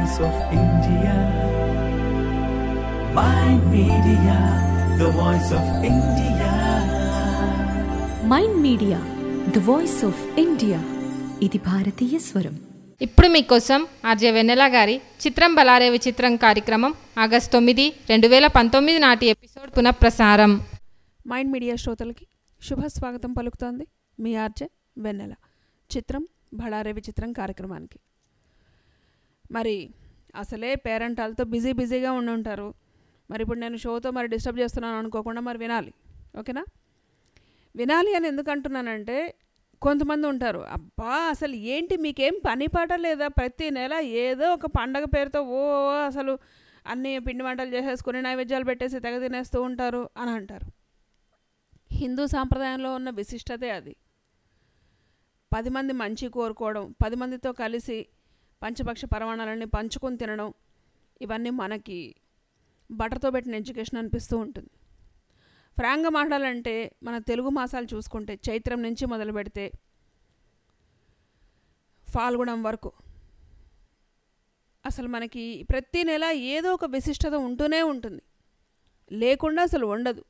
voice of India. My media, the voice of India. Mind media the voice of India ఇది భారతీయ స్వరం ఇప్పుడు మీకోసం ఆర్జే వెన్నెల గారి చిత్రం బలారే విచిత్రం కార్యక్రమం ఆగస్ట్ తొమ్మిది రెండు వేల పంతొమ్మిది నాటి ఎపిసోడ్ పునఃప్రసారం మైండ్ మీడియా శ్రోతలకి శుభ స్వాగతం పలుకుతోంది మీ ఆర్జే వెన్నెల చిత్రం బళారే విచిత్రం కార్యక్రమానికి మరి అసలే పేరెంట్ వాళ్ళతో బిజీ బిజీగా ఉండి ఉంటారు మరి ఇప్పుడు నేను షోతో మరి డిస్టర్బ్ చేస్తున్నాను అనుకోకుండా మరి వినాలి ఓకేనా వినాలి అని ఎందుకు అంటున్నానంటే కొంతమంది ఉంటారు అబ్బా అసలు ఏంటి మీకేం పని పాట లేదా ప్రతి నెల ఏదో ఒక పండగ పేరుతో ఓ అసలు అన్ని పిండి వంటలు చేసేసుకుని నైవేద్యాలు పెట్టేసి తెగ తినేస్తూ ఉంటారు అని అంటారు హిందూ సాంప్రదాయంలో ఉన్న విశిష్టతే అది పది మంది మంచి కోరుకోవడం పది మందితో కలిసి పంచపక్ష పరమాణాలన్నీ పంచుకొని తినడం ఇవన్నీ మనకి బటర్తో పెట్టిన ఎడ్యుకేషన్ అనిపిస్తూ ఉంటుంది ఫ్రాంక్గా మాట్లాడాలంటే మన తెలుగు మాసాలు చూసుకుంటే చైత్రం నుంచి మొదలు పెడితే ఫాల్గుణం వరకు అసలు మనకి ప్రతి నెల ఏదో ఒక విశిష్టత ఉంటూనే ఉంటుంది లేకుండా అసలు ఉండదు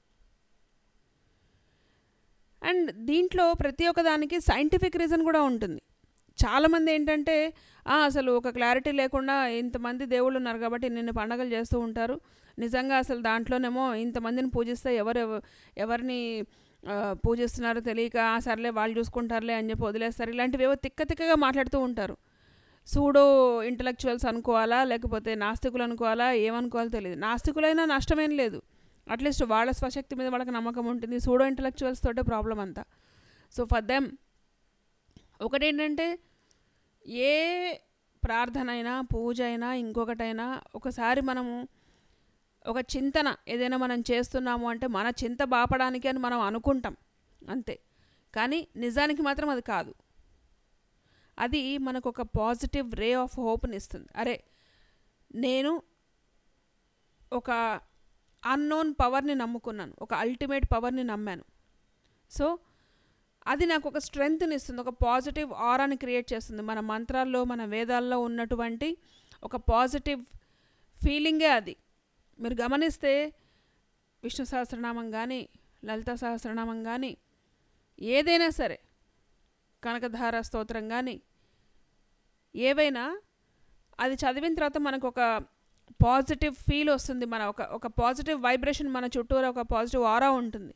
అండ్ దీంట్లో ప్రతి ఒక్క దానికి సైంటిఫిక్ రీజన్ కూడా ఉంటుంది చాలామంది ఏంటంటే "ఆ, అసలు ఒక క్లారిటీ లేకుండా ఇంతమంది దేవుళ్ళు ఉన్నారు కాబట్టి నిన్ను పండగలు చేస్తూ ఉంటారు నిజంగా అసలు దాంట్లోనేమో ఇంతమందిని పూజిస్తే ఎవరు ఎవ- ఎవరిని ఆ, పూజిస్తున్నారో తెలియక "ఆ, సర్లే వాళ్ళు చూసుకుంటారులే అని చెప్పి వదిలేస్తారు ఇలాంటివి ఏవో తిక్క తిక్కగా మాట్లాడుతూ ఉంటారు సూడో ఇంటలెక్చువల్స్ అనుకోవాలా లేకపోతే నాస్తికులు అనుకోవాలా ఏమనుకోవాలో తెలియదు నాస్తికులైనా నష్టమేం లేదు అట్లీస్ట్ వాళ్ళ స్వశక్తి మీద వాళ్ళకి నమ్మకం ఉంటుంది సూడో ఇంటలెక్చువల్స్ తోటే ప్రాబ్లం అంతా సో ఫర్ దెమ్ ఒకటేంటంటే ఏ ప్రార్థన అయినా పూజ అయినా ఇంకొకటైనా ఒకసారి మనము ఒక చింతన ఏదైనా మనం చేస్తున్నాము అంటే మన చింత బాపడానికి అని మనం అనుకుంటాం అంతే కానీ నిజానికి మాత్రం అది కాదు అది మనకు ఒక పాజిటివ్ రే ఆఫ్ హోప్ని ఇస్తుంది అరే నేను ఒక అన్నోన్ పవర్ని నమ్ముకున్నాను ఒక అల్టిమేట్ పవర్ని నమ్మాను సో అది నాకు ఒక స్ట్రెంగ్త్ని ఇస్తుంది ఒక పాజిటివ్ ఆరాని క్రియేట్ చేస్తుంది మన మంత్రాల్లో మన వేదాల్లో ఉన్నటువంటి ఒక పాజిటివ్ ఫీలింగే అది మీరు గమనిస్తే విష్ణు సహస్రనామం కానీ లలిత సహస్రనామం కానీ ఏదైనా సరే కనకధార స్తోత్రం కానీ ఏవైనా అది చదివిన తర్వాత మనకు ఒక పాజిటివ్ ఫీల్ వస్తుంది మన ఒక ఒక పాజిటివ్ వైబ్రేషన్ మన చుట్టూరా ఒక పాజిటివ్ ఆరా ఉంటుంది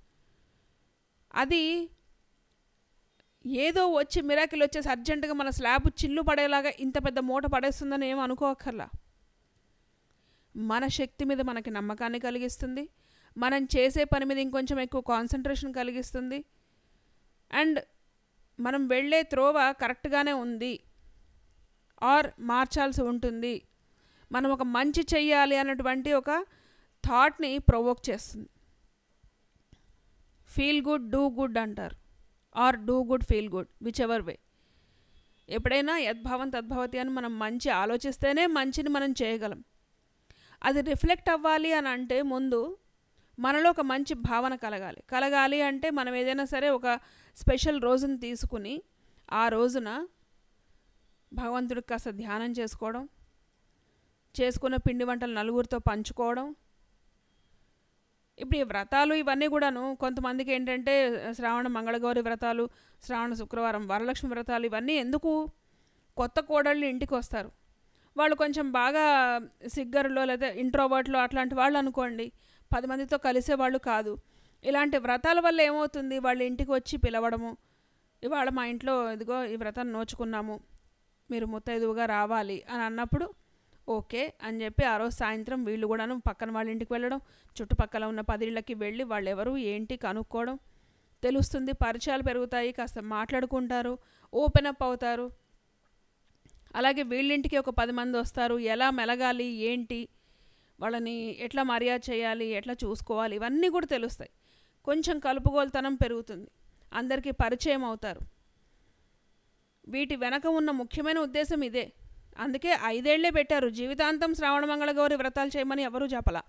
అది ఏదో వచ్చి మిరాకిల్ వచ్చేసి అర్జెంటుగా మన స్లాబ్ చిల్లు పడేలాగా ఇంత పెద్ద మూట పడేస్తుందని ఏం అనుకోకర్లా మన శక్తి మీద మనకి నమ్మకాన్ని కలిగిస్తుంది మనం చేసే పని మీద ఇంకొంచెం ఎక్కువ కాన్సన్ట్రేషన్ కలిగిస్తుంది అండ్ మనం వెళ్ళే త్రోవ కరెక్ట్గానే ఉంది ఆర్ మార్చాల్సి ఉంటుంది మనం ఒక మంచి చెయ్యాలి అన్నటువంటి ఒక థాట్ని ప్రొవోక్ చేస్తుంది ఫీల్ గుడ్ డూ గుడ్ అంటారు or do good feel good whichever way ఎప్పుడైనా యద్భావం తద్భవతి అని మనం మంచి ఆలోచిస్తేనే మంచిని మనం చేయగలం అది రిఫ్లెక్ట్ అవ్వాలి అని అంటే ముందు మనలో ఒక మంచి భావన కలగాలి కలగాలి అంటే మనం ఏదైనా సరే ఒక స్పెషల్ రోజుని తీసుకుని ఆ రోజున భగవంతుడికి కాస్త ధ్యానం చేసుకోవడం చేసుకున్న పిండి వంటలు నలుగురితో పంచుకోవడం ఇప్పుడు ఈ వ్రతాలు ఇవన్నీ కూడాను కొంతమందికి ఏంటంటే శ్రావణ మంగళగౌరి వ్రతాలు శ్రావణ శుక్రవారం వరలక్ష్మి వ్రతాలు ఇవన్నీ ఎందుకు కొత్త కోడళ్ళు ఇంటికి వస్తారు వాళ్ళు కొంచెం బాగా సిగ్గరులో లేదా ఇంట్రోవర్ట్లో అట్లాంటి వాళ్ళు అనుకోండి పది మందితో కలిసే వాళ్ళు కాదు ఇలాంటి వ్రతాల వల్ల ఏమవుతుంది వాళ్ళ ఇంటికి వచ్చి పిలవడము ఇవాళ మా ఇంట్లో ఇదిగో ఈ వ్రతాన్ని నోచుకున్నాము మీరు ముత్తైదువుగా రావాలి అని అన్నప్పుడు ఓకే అని చెప్పి ఆ రోజు సాయంత్రం వీళ్ళు కూడాను పక్కన వాళ్ళ ఇంటికి వెళ్ళడం చుట్టుపక్కల ఉన్న పదిళ్ళకి వెళ్ళి వాళ్ళు ఎవరు ఏంటి కనుక్కోవడం తెలుస్తుంది పరిచయాలు పెరుగుతాయి కాస్త మాట్లాడుకుంటారు ఓపెన్ అప్ అవుతారు అలాగే వీళ్ళింటికి ఒక పది మంది వస్తారు ఎలా మెలగాలి ఏంటి వాళ్ళని ఎట్లా మర్యాద చేయాలి ఎట్లా చూసుకోవాలి ఇవన్నీ కూడా తెలుస్తాయి కొంచెం కలుపుగోలుతనం పెరుగుతుంది అందరికీ పరిచయం అవుతారు వీటి వెనక ఉన్న ముఖ్యమైన ఉద్దేశం ఇదే అందుకే ఐదేళ్లే పెట్టారు జీవితాంతం శ్రావణ మంగళగౌరి వ్రతాలు చేయమని ఎవరూ చెప్పలా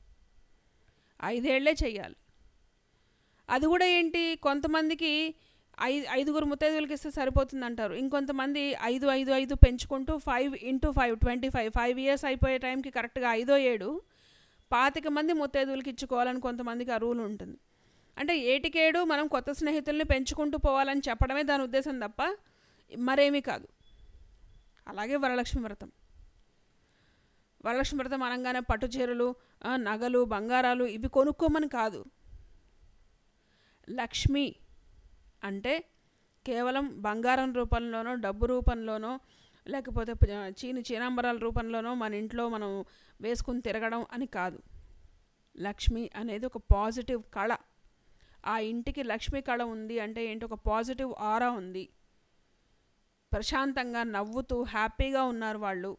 ఐదేళ్లే చెయ్యాలి అది కూడా ఏంటి కొంతమందికి ఐదు ఐదుగురు ముత్తైదువులకి ఇస్తే సరిపోతుంది అంటారు ఇంకొంతమంది ఐదు ఐదు ఐదు పెంచుకుంటూ five into five twenty five five years అయిపోయే టైంకి కరెక్ట్గా ఐదో ఏడు పాతిక మంది ముత్తైదువులకి ఇచ్చుకోవాలని కొంతమందికి ఆ రూల్ ఉంటుంది అంటే ఏటికేడు మనం కొత్త స్నేహితుల్ని పెంచుకుంటూ పోవాలని చెప్పడమే దాని ఉద్దేశం తప్ప మరేమీ కాదు అలాగే వరలక్ష్మి వ్రతం వరలక్ష్మి వ్రతం అనగానే పట్టు చీరలు ఆ, నగలు బంగారాలు ఇవి కొనుక్కోమని కాదు లక్ష్మి అంటే కేవలం బంగారం రూపంలోనో డబ్బు రూపంలోనో లేకపోతే ప- చీని చీనాంబరాల రూపంలోనో మన ఇంట్లో మనం వేసుకుని తిరగడం అని కాదు లక్ష్మి అనేది ఒక పాజిటివ్ కళ ఆ ఇంటికి లక్ష్మి కళ ఉంది అంటే ఏంటి ఒక పాజిటివ్ ఆరా ఉంది ప్రశాంతంగా నవ్వుతూ హ్యాపీగా ఉన్నారు వాళ్ళు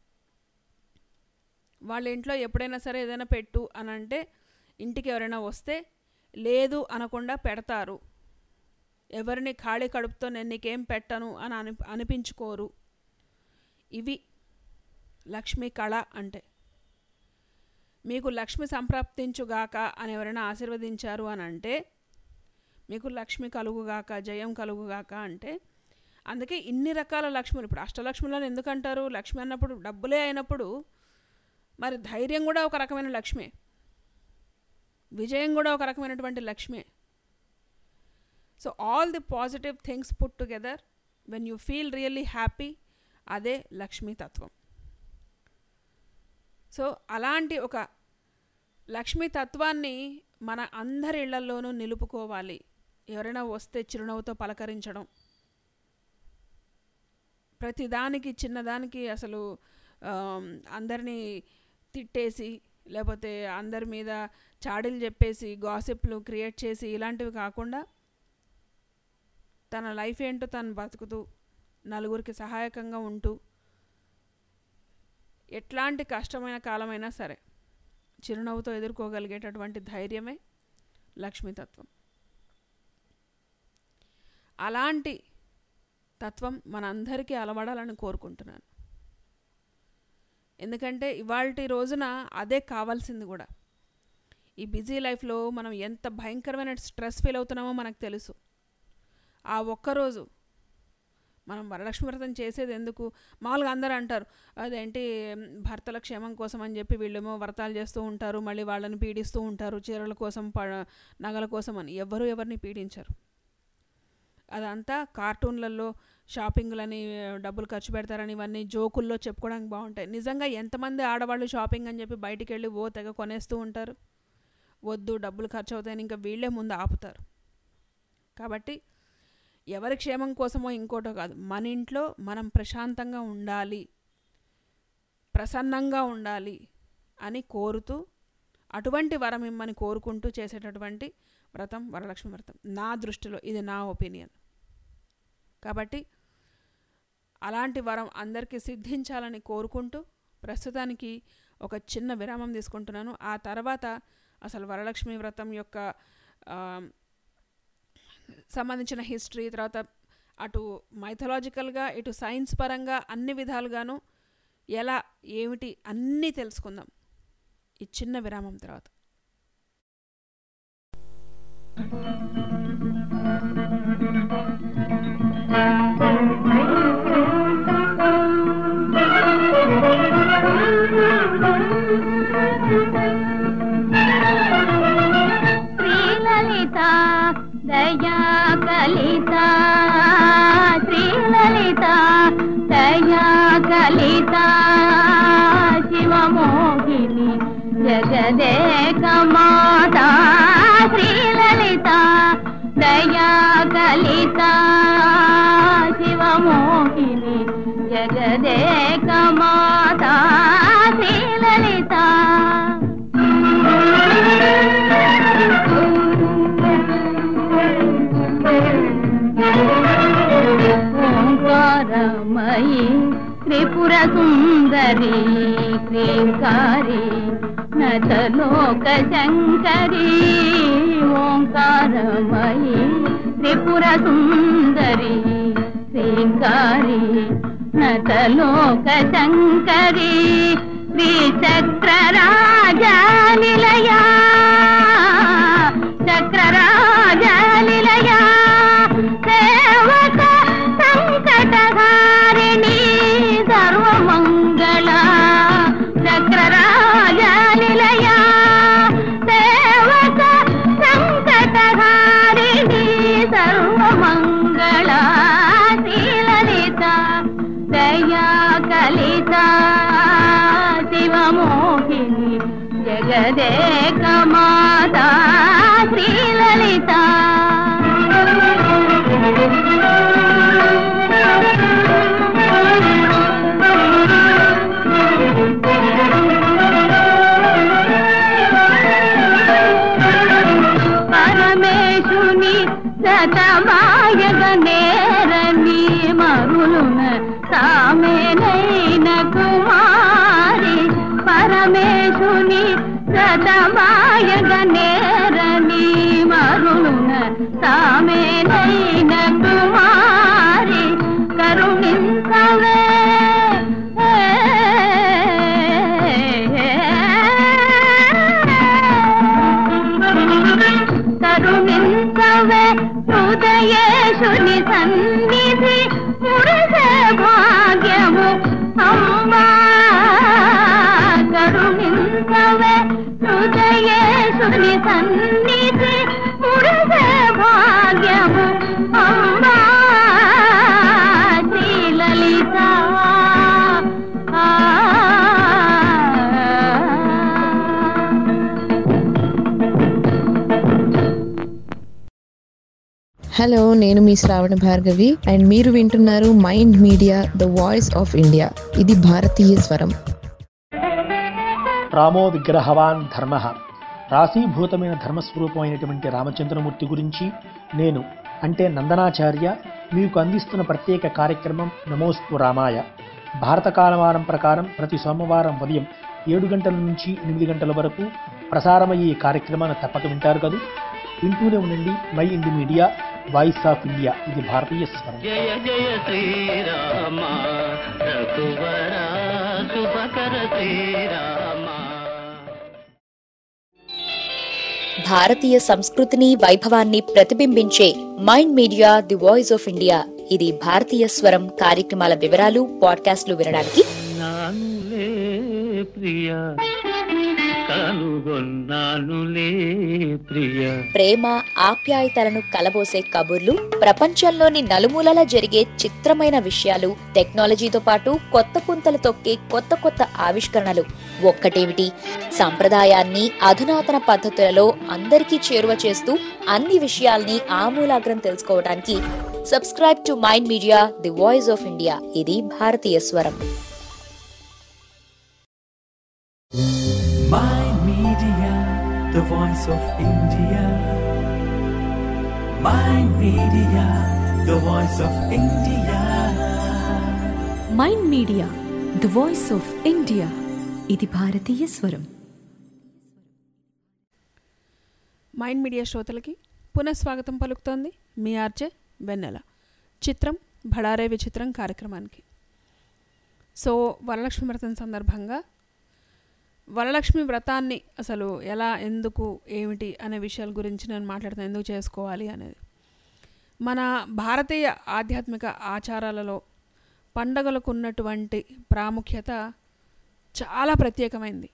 వాళ్ళ ఇంట్లో ఎప్పుడైనా సరే ఏదైనా పెట్టు అని అంటే ఇంటికి ఎవరైనా వస్తే లేదు అనకుండా పెడతారు ఎవరిని ఖాళీ కడుపుతో నేను నీకేం పెట్టను అని అని అనిపించుకోరు ఇవి లక్ష్మి కళ అంటే మీకు లక్ష్మి సంప్రాప్తించుగాక అని ఎవరైనా ఆశీర్వదించారు అని అంటే మీకు లక్ష్మి కలుగుగాక జయం కలుగుగాక అంటే అందుకే ఇన్ని రకాల లక్ష్ములు ఇప్పుడు అష్టలక్ష్ములను ఎందుకంటారు లక్ష్మి అన్నప్పుడు డబ్బులే అయినప్పుడు మరి ధైర్యం కూడా ఒక రకమైన లక్ష్మే విజయం కూడా ఒక రకమైనటువంటి లక్ష్మే so all the positive things put together when you feel really happy అదే లక్ష్మీ తత్వం సో అలాంటి ఒక లక్ష్మీ తత్వాన్ని మన అందరి ఇళ్లలోనూ నిలుపుకోవాలి ఎవరైనా వస్తే చిరునవ్వుతో పలకరించడం ప్రతిదానికి చిన్నదానికి అసలు ఆమ్, అందరినీ తిట్టేసి లేకపోతే అందరి మీద చాడీలు చెప్పేసి గాసిప్లు క్రియేట్ చేసి ఇలాంటివి కాకుండా తన లైఫ్ ఏంటో తను బతుకుతూ నలుగురికి సహాయకంగా ఉంటూ ఎట్లాంటి కష్టమైన కాలమైనా సరే చిరునవ్వుతో ఎదుర్కోగలిగేటటువంటి ధైర్యమే లక్ష్మీతత్వం అలాంటి తత్వం మనందరికీ అలవడాలని కోరుకుంటున్నాను ఎందుకంటే ఇవాళ రోజున అదే కావాల్సింది కూడా ఈ బిజీ లైఫ్లో మనం ఎంత భయంకరమైన స్ట్రెస్ ఫీల్ అవుతున్నామో మనకు తెలుసు ఆ ఒక్కరోజు మనం వరలక్ష్మి వ్రతం చేసేది ఎందుకు మామూలుగా అందరూ అంటారు అదేంటి మ్, భర్తల క్షేమం కోసం అని చెప్పి వీళ్ళేమో వ్రతాలు చేస్తూ ఉంటారు మళ్ళీ వాళ్ళని పీడిస్తూ ఉంటారు చీరల కోసం ప నగల కోసం అని ఎవరు ఎవరిని పీడించరు అదంతా కార్టూన్లలో షాపింగ్లని డబ్బులు ఖర్చు పెడతారని ఇవన్నీ జోకుల్లో చెప్పుకోవడానికి బాగుంటాయి నిజంగా ఎంతమంది ఆడవాళ్ళు షాపింగ్ అని చెప్పి బయటికి వెళ్ళి ఓ తెగ కొనేస్తూ ఉంటారు వద్దు డబ్బులు ఖర్చు అవుతాయని ఇంకా వీళ్ళే ముందు ఆపుతారు కాబట్టి ఎవరి క్షేమం కోసమో ఇంకోటో కాదు మన ఇంట్లో మనం ప్రశాంతంగా ఉండాలి ప్రసన్నంగా ఉండాలి అని కోరుతూ అటువంటి వరం ఇమ్మని కోరుకుంటూ చేసేటటువంటి వ్రతం వరలక్ష్మి వ్రతం నా దృష్టిలో ఇది నా ఒపీనియన్ కాబట్టి అలాంటి వరం అందరికీ సిద్ధించాలని కోరుకుంటూ ప్రస్తుతానికి ఒక చిన్న విరామం తీసుకుంటున్నాను ఆ తర్వాత అసలు వరలక్ష్మి వ్రతం యొక్క ఆ, సంబంధించిన హిస్టరీ తర్వాత అటు మైథలాజికల్గా ఇటు సైన్స్ పరంగా అన్ని విధాలుగాను ఎలా ఏమిటి అన్నీ తెలుసుకుందాం ఈ చిన్న విరామం తర్వాత శ్రీలలిత దయా కలిత శ్రీలలిత దయా కలిత శివమోహిని జగదేక మాత శ్రీలలిత దయా కలిత శివమోహిని జగదేక మాత శ్రీలలిత ఓంకారమయీ త్రిపుర సుందరి క్రీంకారి నచలోక శంకరి ఓంకారమయీ త్రిపుర సుందరి క్రీంకారి నచలోక శంకరి శ్రీచక్రరాజా నిలయా చక్రరాజా నిలయా జగదేక మాతా శ్రీలలిత పరమేశుని సతమాయగ నేరని మరులున తామేనైన కుమారి పరమేశుని సతమాయగ నేరని మరులున తామేనైన కుమారి కరుణించవే కరుణించవే హృదయేశుని సన్నిధి మురసే భాగ్యము అమ్మా కరుణించవే హృదయేశుని సన్నిధి మురసే భాగ్యము అమ్మా శ్రీలలిత హలో నేను మీ శ్రావణ భార్గవి అండ్ మీరు వింటున్నారు mind media the voice of India ఇది భారతీయ స్వరం రామో విగ్రహవాన్ ధర్మ రాశీభూతమైన ధర్మస్వరూపమైనటువంటి రామచంద్రమూర్తి గురించి నేను అంటే నందనాచార్య మీకు అందిస్తున్న ప్రత్యేక కార్యక్రమం నమోస్తు రామాయ భారత కాలమానం ప్రకారం ప్రతి సోమవారం ఉదయం ఏడు గంటల నుంచి ఎనిమిది గంటల వరకు ప్రసారమయ్యే ఈ కార్యక్రమాన్ని తప్పక వింటారు కదా వింటూనే ఉండండి mind media voice of India ఇది భారతీయ స్వరం జయ జయ శ్రీరామ రఘువర శుభకర శ్రీరామ భారతీయ సంస్కృతిని వైభవాన్ని ప్రతిబింబించే mind media the voice of India ఇది భారతీయ స్వరం కార్యక్రమాల వివరాలు పాడ్కాస్ట్లు వినడానికి నానులే ప్రియ కనుగొన్నానులే ప్రియ ప్రేమ ఆప్యాయతలను కలబోసే కబుర్లు ప్రపంచంలోని నలుమూలలా జరిగే చిత్రమైన విషయాలు టెక్నాలజీతో పాటు కొత్త పుంతలు తొక్కే కొత్త కొత్త ఆవిష్కరణలు ఒక్కటేమిటి సంప్రదాయాన్ని అధునాతన పద్ధతులలో అందరికీ చేరువ చేస్తూ అన్ని విషయాల్ని ఆమూలాగ్రం తెలుసుకోవడానికి subscribe to mind media the voice of India ఇది భారతీయ స్వరం Mind Media, the voice of India. Mind Media, the voice of India. Mind media the voice of India ఇది భారతీయ స్వరం మైండ్ మీడియా శ్రోతలకి పునఃస్వాగతం పలుకుతోంది మీ ఆర్జే వెన్నెల చిత్రం భడారే విచిత్రం కార్యక్రమానికి సో వరలక్ష్మి వ్రతం సందర్భంగా వరలక్ష్మి వ్రతాన్ని అసలు ఎలా ఎందుకు ఏమిటి అనే విషయాల గురించి నేను మాట్లాడుతాను ఎందుకు చేసుకోవాలి అనేది మన భారతీయ ఆధ్యాత్మిక ఆచారాలలో పండగలకు ఉన్నటువంటి ప్రాముఖ్యత చాలా ప్రత్యేకమైంది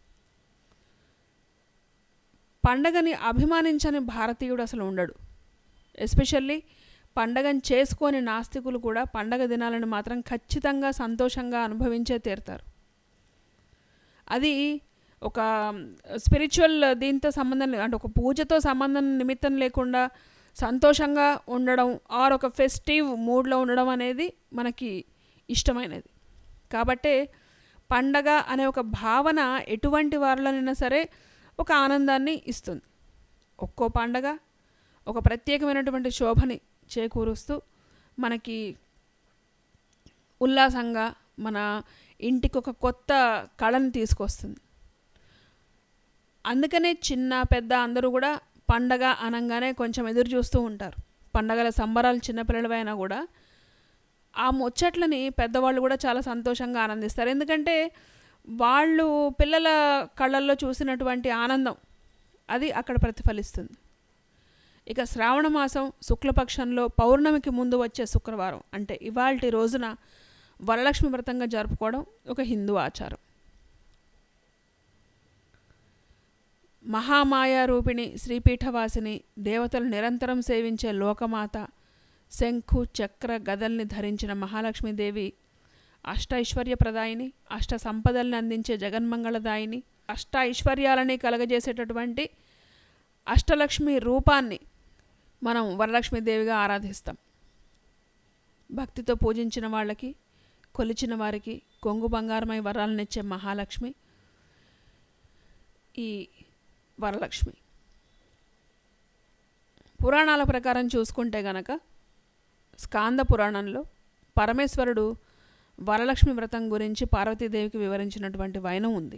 పండగని అభిమానించని భారతీయుడు అసలు ఉండడు ఎస్పెషల్లీ పండగని చేసుకొని నాస్తికులు కూడా పండగ దినాలను మాత్రం ఖచ్చితంగా సంతోషంగా అనుభవించే తీరుతారు అది ఒక స్పిరిచువల్ దీంతో సంబంధం లేదు అంటే ఒక పూజతో సంబంధం నిమిత్తం లేకుండా సంతోషంగా ఉండడం ఆర్ ఒక ఫెస్టివ్ మూడ్లో ఉండడం అనేది మనకి ఇష్టమైనది కాబట్టే పండగ అనే ఒక భావన ఎటువంటి వారిలోనైనా సరే ఒక ఆనందాన్ని ఇస్తుంది ఒక్కో పండగ ఒక ప్రత్యేకమైనటువంటి శోభని చేకూరుస్తూ మనకి ఉల్లాసంగా మన ఇంటికి ఒక కొత్త కళని తీసుకొస్తుంది అందుకనే చిన్న పెద్ద అందరూ కూడా పండగ అనగానే కొంచెం ఎదురు చూస్తూ ఉంటారు పండగల సంబరాలు చిన్నపిల్లలవైనా కూడా ఆ ముచ్చట్లని పెద్దవాళ్ళు కూడా చాలా సంతోషంగా ఆనందిస్తారు ఎందుకంటే వాళ్ళు పిల్లల కళ్ళల్లో చూసినటువంటి ఆనందం అది అక్కడ ప్రతిఫలిస్తుంది ఇక శ్రావణ మాసం శుక్లపక్షంలో పౌర్ణమికి ముందు వచ్చే శుక్రవారం అంటే ఇవాల్టి రోజున వరలక్ష్మి వ్రతంగా జరుపుకోవడం ఒక హిందూ ఆచారం మహామాయా రూపిణి శ్రీపీఠవాసిని దేవతలు నిరంతరం సేవించే లోకమాత శంఖు చక్ర గదల్ని ధరించిన మహాలక్ష్మీదేవి అష్టైశ్వర్యప్రదాయిని అష్ట సంపదల్ని అందించే జగన్మంగళదాయిని అష్ట ఐశ్వర్యాలని కలగజేసేటటువంటి అష్టలక్ష్మి రూపాన్ని మనం వరలక్ష్మీదేవిగా ఆరాధిస్తాం భక్తితో పూజించిన వాళ్ళకి కొలిచిన వారికి కొంగు బంగారమై వరాలనిచ్చే మహాలక్ష్మి ఈ వరలక్ష్మి పురాణాల ప్రకారం చూసుకుంటే గనక స్కాంద పురాణంలో పరమేశ్వరుడు వరలక్ష్మి వ్రతం గురించి పార్వతీదేవికి వివరించినటువంటి వైనం ఉంది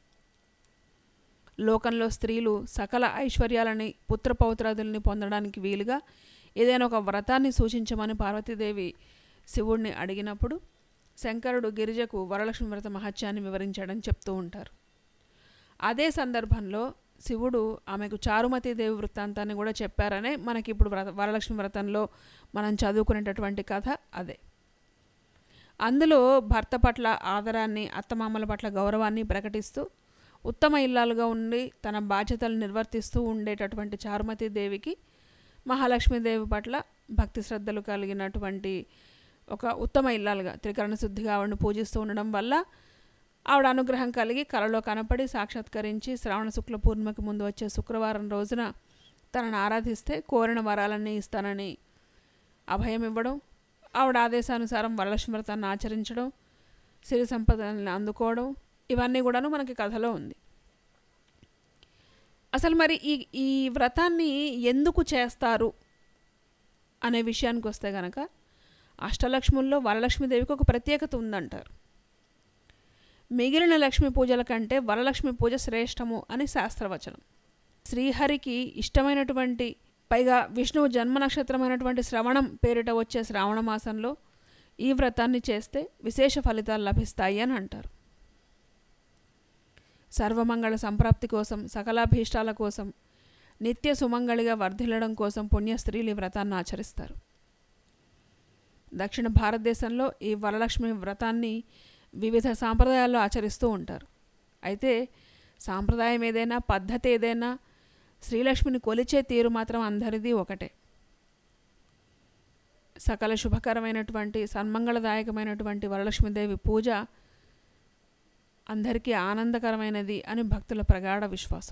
లోకంలో స్త్రీలు సకల ఐశ్వర్యాలని పుత్రపౌత్రాదుల్ని పొందడానికి వీలుగా ఏదైనా ఒక వ్రతాన్ని సూచించమని పార్వతీదేవి శివుణ్ణి అడిగినప్పుడు శంకరుడు గిరిజకు వరలక్ష్మి వ్రత మహత్యాన్ని వివరించాడని చెప్తూ ఉంటారు అదే సందర్భంలో శివుడు ఆమెకు చారుమతి దేవి వృత్తాంతాన్ని కూడా చెప్పారనే మనకి ఇప్పుడు వ్రత వరలక్ష్మి వ్రతంలో మనం చదువుకునేటటువంటి కథ అదే అందులో భర్త పట్ల ఆదరాన్ని అత్తమామల పట్ల గౌరవాన్ని ప్రకటిస్తూ ఉత్తమ ఇల్లాలుగా ఉండి తన బాధ్యతలు నిర్వర్తిస్తూ ఉండేటటువంటి చారుమతి దేవికి మహాలక్ష్మీదేవి పట్ల భక్తి శ్రద్ధలు కలిగినటువంటి ఒక ఉత్తమ ఇల్లాలుగా త్రికరణ శుద్ధిగా ఆవిడని పూజిస్తూ ఉండడం వల్ల ఆవిడ అనుగ్రహం కలిగి కలలో కనపడి సాక్షాత్కరించి శ్రావణ శుక్ల పూర్ణిమకి ముందు వచ్చే శుక్రవారం రోజున తనను ఆరాధిస్తే కోరిన వరాలన్నీ ఇస్తానని అభయం ఇవ్వడం ఆవిడ ఆదేశానుసారం వరలక్ష్మి వ్రతాన్ని ఆచరించడం సిరి సంపదల్ని అందుకోవడం ఇవన్నీ కూడాను మనకి కథలో ఉంది అసలు మరి ఈ ఈ వ్రతాన్ని ఎందుకు చేస్తారు అనే విషయానికి వస్తే గనక అష్టలక్ష్ముల్లో వరలక్ష్మీదేవికి ఒక ప్రత్యేకత ఉందంటారు మిగిలిన లక్ష్మీ పూజల కంటే వరలక్ష్మి పూజ శ్రేష్టము అని శాస్త్రవచనం శ్రీహరికి ఇష్టమైనటువంటి పైగా విష్ణువు జన్మ నక్షత్రమైనటువంటి శ్రవణం పేరిట వచ్చే శ్రావణ మాసంలో ఈ వ్రతాన్ని చేస్తే విశేష ఫలితాలు లభిస్తాయి అని అంటారు సర్వమంగళ సంప్రాప్తి కోసం సకలాభీష్టాల కోసం నిత్య సుమంగళిగా వర్ధిల్లడం కోసం పుణ్య స్త్రీలు ఈ వ్రతాన్ని ఆచరిస్తారు దక్షిణ భారతదేశంలో ఈ వరలక్ష్మి వ్రతాన్ని వివిధ సాంప్రదాయాల్లో ఆచరిస్తూ ఉంటారు అయితే సాంప్రదాయం ఏదైనా పద్ధతి ఏదైనా శ్రీలక్ష్మిని కొలిచే తీరు మాత్రం అందరిది ఒకటే సకల శుభకరమైనటువంటి సన్మంగళదాయకమైనటువంటి వరలక్ష్మీదేవి పూజ అందరికీ ఆనందకరమైనది అని భక్తుల ప్రగాఢ విశ్వాసం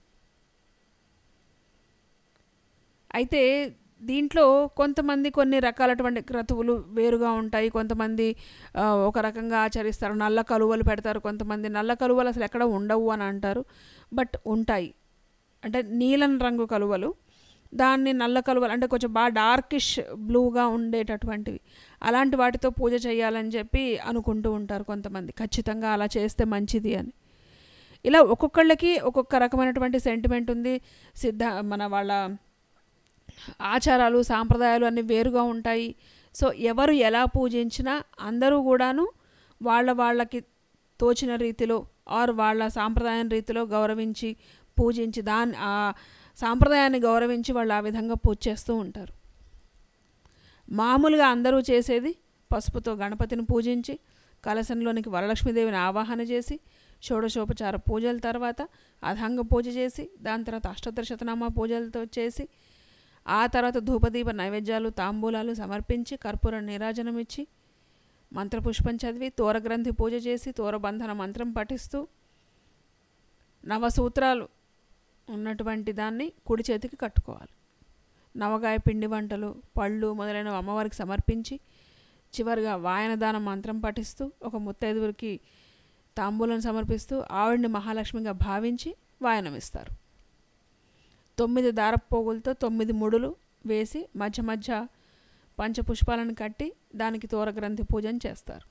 అయితే దీంట్లో కొంతమంది కొన్ని రకాలటువంటి క్రతువులు వేరుగా ఉంటాయి కొంతమంది ఆ, ఒక రకంగా ఆచరిస్తారు నల్ల కలువలు పెడతారు కొంతమంది నల్ల కలువలు అసలు ఎక్కడ ఉండవు అని అంటారు బట్ ఉంటాయి అంటే నీలం రంగు కలువలు దాన్ని నల్ల కలువలు అంటే కొంచెం బాగా డార్కిష్ బ్లూగా ఉండేటటువంటివి అలాంటి వాటితో పూజ చేయాలని చెప్పి అనుకుంటూ ఉంటారు కొంతమంది ఖచ్చితంగా అలా చేస్తే మంచిది అని ఇలా ఒక్కొక్కళ్ళకి ఒక్కొక్క రకమైనటువంటి సెంటిమెంట్ ఉంది సిద్ధ మన వాళ్ళ ఆచారాలు సాంప్రదాయాలు అన్నీ వేరుగా ఉంటాయి సో ఎవరు ఎలా పూజించినా అందరూ కూడాను వాళ్ళ వాళ్ళకి తోచిన రీతిలో ఆర్ వాళ్ళ సాంప్రదాయం రీతిలో గౌరవించి పూజించి దాన్ని ఆ సాంప్రదాయాన్ని గౌరవించి వాళ్ళు ఆ విధంగా పూజ చేస్తూ ఉంటారు మామూలుగా అందరూ చేసేది పసుపుతో గణపతిని పూజించి కలశంలోనికి వరలక్ష్మీదేవిని ఆవాహన చేసి షోడశోపచార పూజల తర్వాత అధంగ పూజ చేసి దాని తర్వాత అష్టోత్తర శతనామ పూజలతో చేసి ఆ తర్వాత ధూపదీప నైవేద్యాలు తాంబూలాలు సమర్పించి కర్పూర నీరాజనం ఇచ్చి మంత్రపుష్పం చదివి తోరగ్రంథి పూజ చేసి తోరబంధన మంత్రం పఠిస్తూ నవసూత్రాలు ఉన్నటువంటి దాన్ని కుడి చేతికి కట్టుకోవాలి నవగాయ పిండి వంటలు పళ్ళు మొదలైనవి అమ్మవారికి సమర్పించి చివరిగా వాయనదాన మంత్రం పఠిస్తూ ఒక ముత్తైదువురికి తాంబూలం సమర్పిస్తూ ఆవిడ్ని మహాలక్ష్మిగా భావించి వాయనమిస్తారు తొమ్మిది దారపోగులతో తొమ్మిది ముడులు వేసి మధ్య మధ్య పంచపుష్పాలను కట్టి దానికి తోరగ్రంథి పూజన చేస్తారు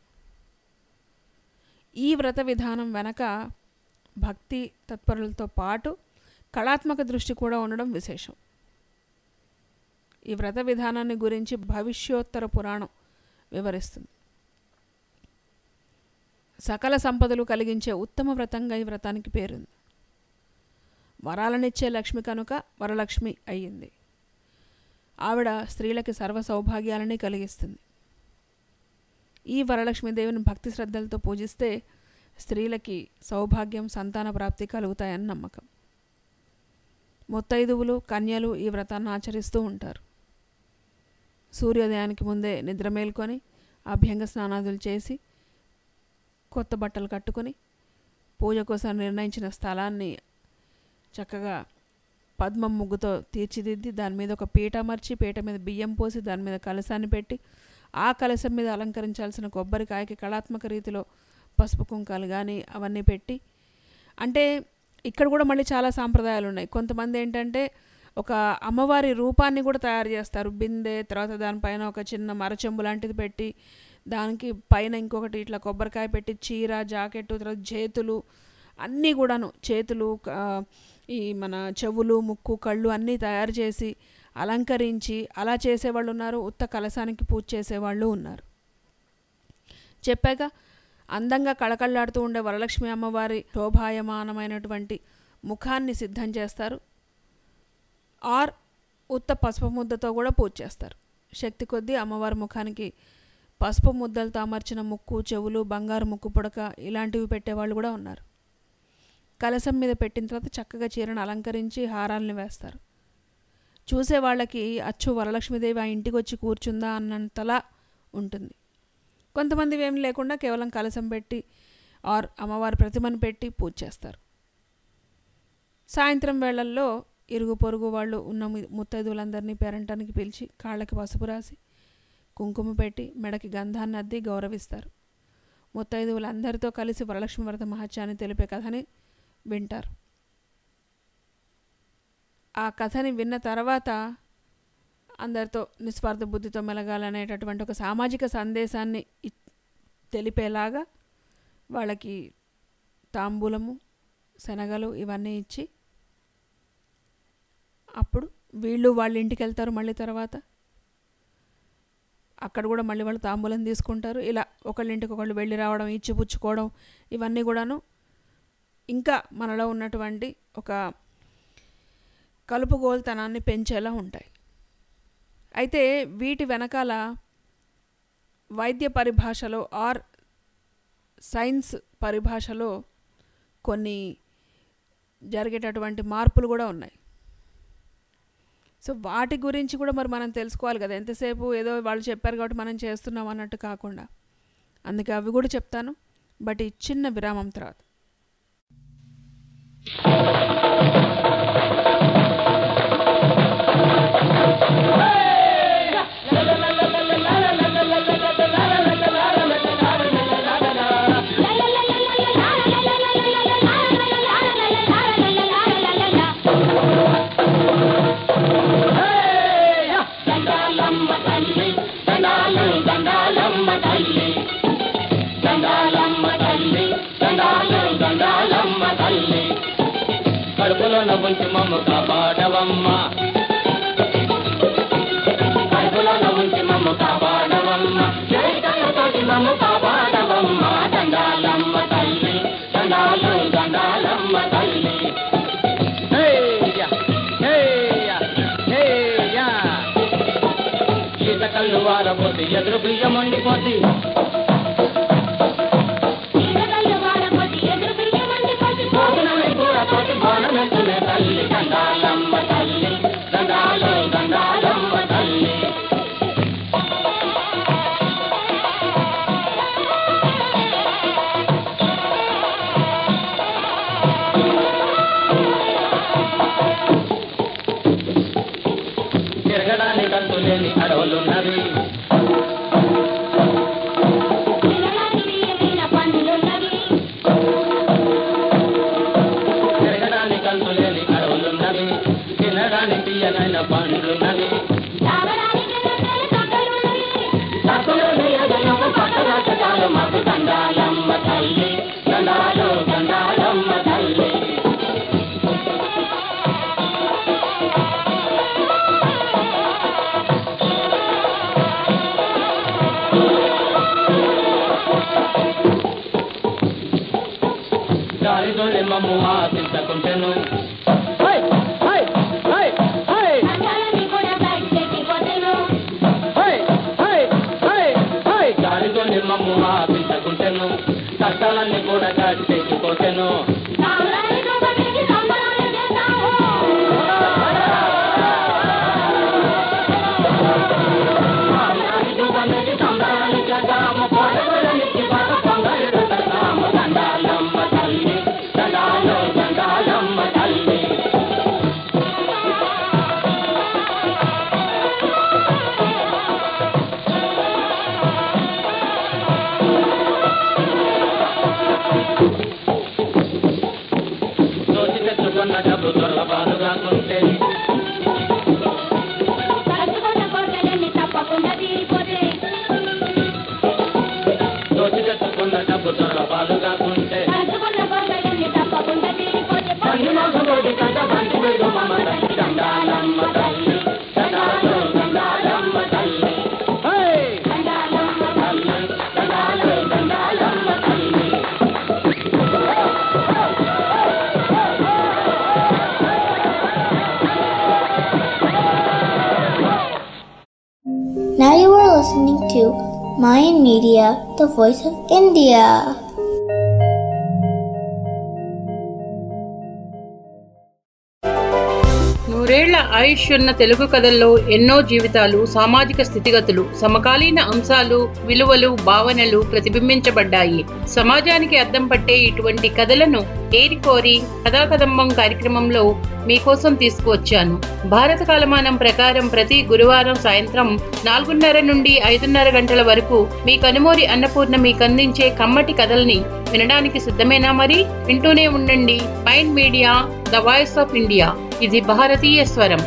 ఈ వ్రత విధానం వెనక భక్తి తత్పరులతో పాటు కళాత్మక దృష్టి కూడా ఉండడం విశేషం ఈ వ్రత విధానాన్ని గురించి భవిష్యోత్తర పురాణం వివరిస్తుంది సకల సంపదలు కలిగించే ఉత్తమ వ్రతంగా ఈ వ్రతానికి పేరుంది వరాలనిచ్చే లక్ష్మి కనుక వరలక్ష్మి అయ్యింది ఆవిడ స్త్రీలకి సర్వ సౌభాగ్యాలని కలిగిస్తుంది ఈ వరలక్ష్మీదేవిని భక్తి శ్రద్ధలతో పూజిస్తే స్త్రీలకి సౌభాగ్యం సంతాన ప్రాప్తి కలుగుతాయని నమ్మకం ముత్తైదువులు కన్యలు ఈ వ్రతాన్ని ఆచరిస్తూ ఉంటారు సూర్యోదయానికి ముందే నిద్ర మేల్కొని అభ్యంగ స్నానాదులు చేసి కొత్త బట్టలు కట్టుకొని పూజ కోసం నిర్ణయించిన స్థలాన్ని చక్కగా పద్మం ముగ్గుతో తీర్చిదిద్ది దాని మీద ఒక పీట అమర్చి పీట మీద బియ్యం పోసి దాని మీద కలశాన్ని పెట్టి ఆ కలశం మీద అలంకరించాల్సిన కొబ్బరికాయకి కళాత్మక రీతిలో పసుపు కుంకాలు కానీ అవన్నీ పెట్టి అంటే ఇక్కడ కూడా మళ్ళీ చాలా సాంప్రదాయాలు ఉన్నాయి కొంతమంది ఏంటంటే ఒక అమ్మవారి రూపాన్ని కూడా తయారు చేస్తారు బిందె తర్వాత దానిపైన ఒక చిన్న మరచెంబు లాంటిది పెట్టి దానికి పైన ఇంకొకటి ఇట్లా కొబ్బరికాయ పెట్టి చీర జాకెట్ తర్వాత చేతులు అన్నీ కూడాను చేతులు ఆ, ఈ మన చెవులు ముక్కు కళ్ళు అన్నీ తయారు చేసి అలంకరించి అలా చేసేవాళ్ళు ఉన్నారు ఉత్త కలశానికి పూజ చేసేవాళ్ళు ఉన్నారు చెప్పాక అందంగా కళకళలాడుతూ ఉండే వరలక్ష్మి అమ్మవారి శోభాయమానమైనటువంటి ముఖాన్ని సిద్ధం చేస్తారు ఆర్ ఉత్త పసుపు ముద్దతో కూడా పూజ చేస్తారు శక్తి కొద్దీ అమ్మవారి ముఖానికి పసుపు ముద్దలతో అమర్చిన ముక్కు చెవులు బంగారు ముక్కు పుడక ఇలాంటివి పెట్టేవాళ్ళు కూడా ఉన్నారు కలశం మీద పెట్టిన తర్వాత చక్కగా చీరను అలంకరించి హారాలను వేస్తారు చూసే వాళ్ళకి అచ్చు వరలక్ష్మీదేవి ఆ ఇంటికి వచ్చి కూర్చుందా అన్నంతలా ఉంటుంది కొంతమంది ఏం లేకుండా కేవలం కలశం పెట్టి ఆర్ అమ్మవారి ప్రతిమను పెట్టి పూజ చేస్తారు సాయంత్రం వేళల్లో ఇరుగు పొరుగు వాళ్ళు ఉన్న ము- ముత్తైదువులందరినీ పేరంటానికి పిలిచి కాళ్ళకి పసుపు రాసి కుంకుమ పెట్టి మెడకి గంధాన్ని అద్ది గౌరవిస్తారు ముత్తైదువులందరితో కలిసి వరలక్ష్మి వ్రత మహత్యాన్ని తెలిపే కథని వింటారు ఆ కథని విన్న తర్వాత అందరితో నిస్వార్థ బుద్ధితో మెలగాలనేటటువంటి ఒక సామాజిక సందేశాన్ని ఇ- తెలిపేలాగా వాళ్ళకి తాంబూలము శనగలు ఇవన్నీ ఇచ్చి అప్పుడు వీళ్ళు వాళ్ళ ఇంటికి వెళ్తారు మళ్ళీ తర్వాత అక్కడ కూడా మళ్ళీ వాళ్ళు తాంబూలం తీసుకుంటారు ఇలా ఒకళ్ళ ఇంటికి ఒకళ్ళు వెళ్ళి రావడం ఇచ్చి పుచ్చుకోవడం ఇవన్నీ కూడాను ఇంకా మనలో ఉన్నటువంటి ఒక కలుపుగోలుతనాన్ని పెంచేలా ఉంటాయి అయితే వీటి వెనకాల వైద్య పరిభాషలో ఆర్ సైన్స్ పరిభాషలో కొన్ని జరిగేటటువంటి మార్పులు కూడా ఉన్నాయి సో వాటి గురించి కూడా మరి మనం తెలుసుకోవాలి కదా ఎంతసేపు ఏదో వాళ్ళు చెప్పారు కాబట్టి మనం చేస్తున్నాం అన్నట్టు కాకుండా అందుకే అవి కూడా చెప్తాను బట్ ఈ చిన్న విరామం తర్వాత దండాలమ్మ తల్లి దండాలు దండాలమ్మ తల్లి దండాలమ్మ తల్లి దండాలు దండాలమ్మ తల్లి కడుపులో నవ్వుంచి మమ్మ కాపాడవమ్మ కడుపులో ఉంచి మమ్మ కాపాడవమ్మ జైతలతోటి మమ్మ కాపాడవమ్మ దండాలమ్మ తల్లి దండాలు దండాలమ్మ తల్లి హేయ్యా, హేయ్యా, హేయ్యా. ఈత కళ్ళు వారపోతే ఎదురు బియ్యం వండిపోతే ఈగలు వాడపోతే ఎదురు బియ్యమండి పోసి భోజనమే కూరతోటి బోనమెత్తునే తల్లి దండాలమ్మ తల్లి దండాలు దండాలమ్మ తల్లి తిరగడానికి అంతు లేని అడవులున్నవి తినడానికి తీయమైన పండ్లున్నవి తిరగడానికి అంతు లేని అడవులున్నవి తినడానికి తీయనైన పండ్లున్నవి తాగడానికి నన్నలు తొక్కలున్నవి తక్కువలోని ఎదలకు పట్టరాచకాలు మాకు దండాలమ్మ తల్లి దండాలు దండాలమ్మ తల్లి గాలితో మమ్ము ఆశించకుంటెను హై, హై, హై, హై, దండాలని కూడా బయటకి కొట్టెను హై, హై, హై, హై. గాలితో మమ్ము ఆశించకుంటెను కష్టాలన్నీ కూడా గట్టెక్కిపోతెను సామ్రాణి రూపమికి సంబరాలు చేస్తాము సామ్రాణి రూపమికి సంబరాలు చేద్దాము కోటగుళ్ళనికి బాగా పొంగలు పెడతాము దండాలమ్మ తల్లి Mind Media, the voice of India. నూరేళ్ల ఆయుష్ ఉన్న తెలుగు కథల్లో ఎన్నో జీవితాలు సామాజిక స్థితిగతులు సమకాలీన అంశాలు విలువలు భావనలు ప్రతిబింబించబడ్డాయి సమాజానికి అద్దం పట్టే ఇటువంటి కథలను ఏరికోరి కథాకదంబం కార్యక్రమంలో మీకోసం తీసుకువచ్చాను భారత కాలమానం ప్రకారం ప్రతి గురువారం సాయంత్రం నాలుగున్నర నుండి ఐదున్నర గంటల వరకు మీ కనుమూరి అన్నపూర్ణ మీకు అందించే కమ్మటి కథల్ని వినడానికి సిద్ధమేనా మరి వింటూనే ఉండండి mind media the voice of India ఇది భారతీయ స్వరం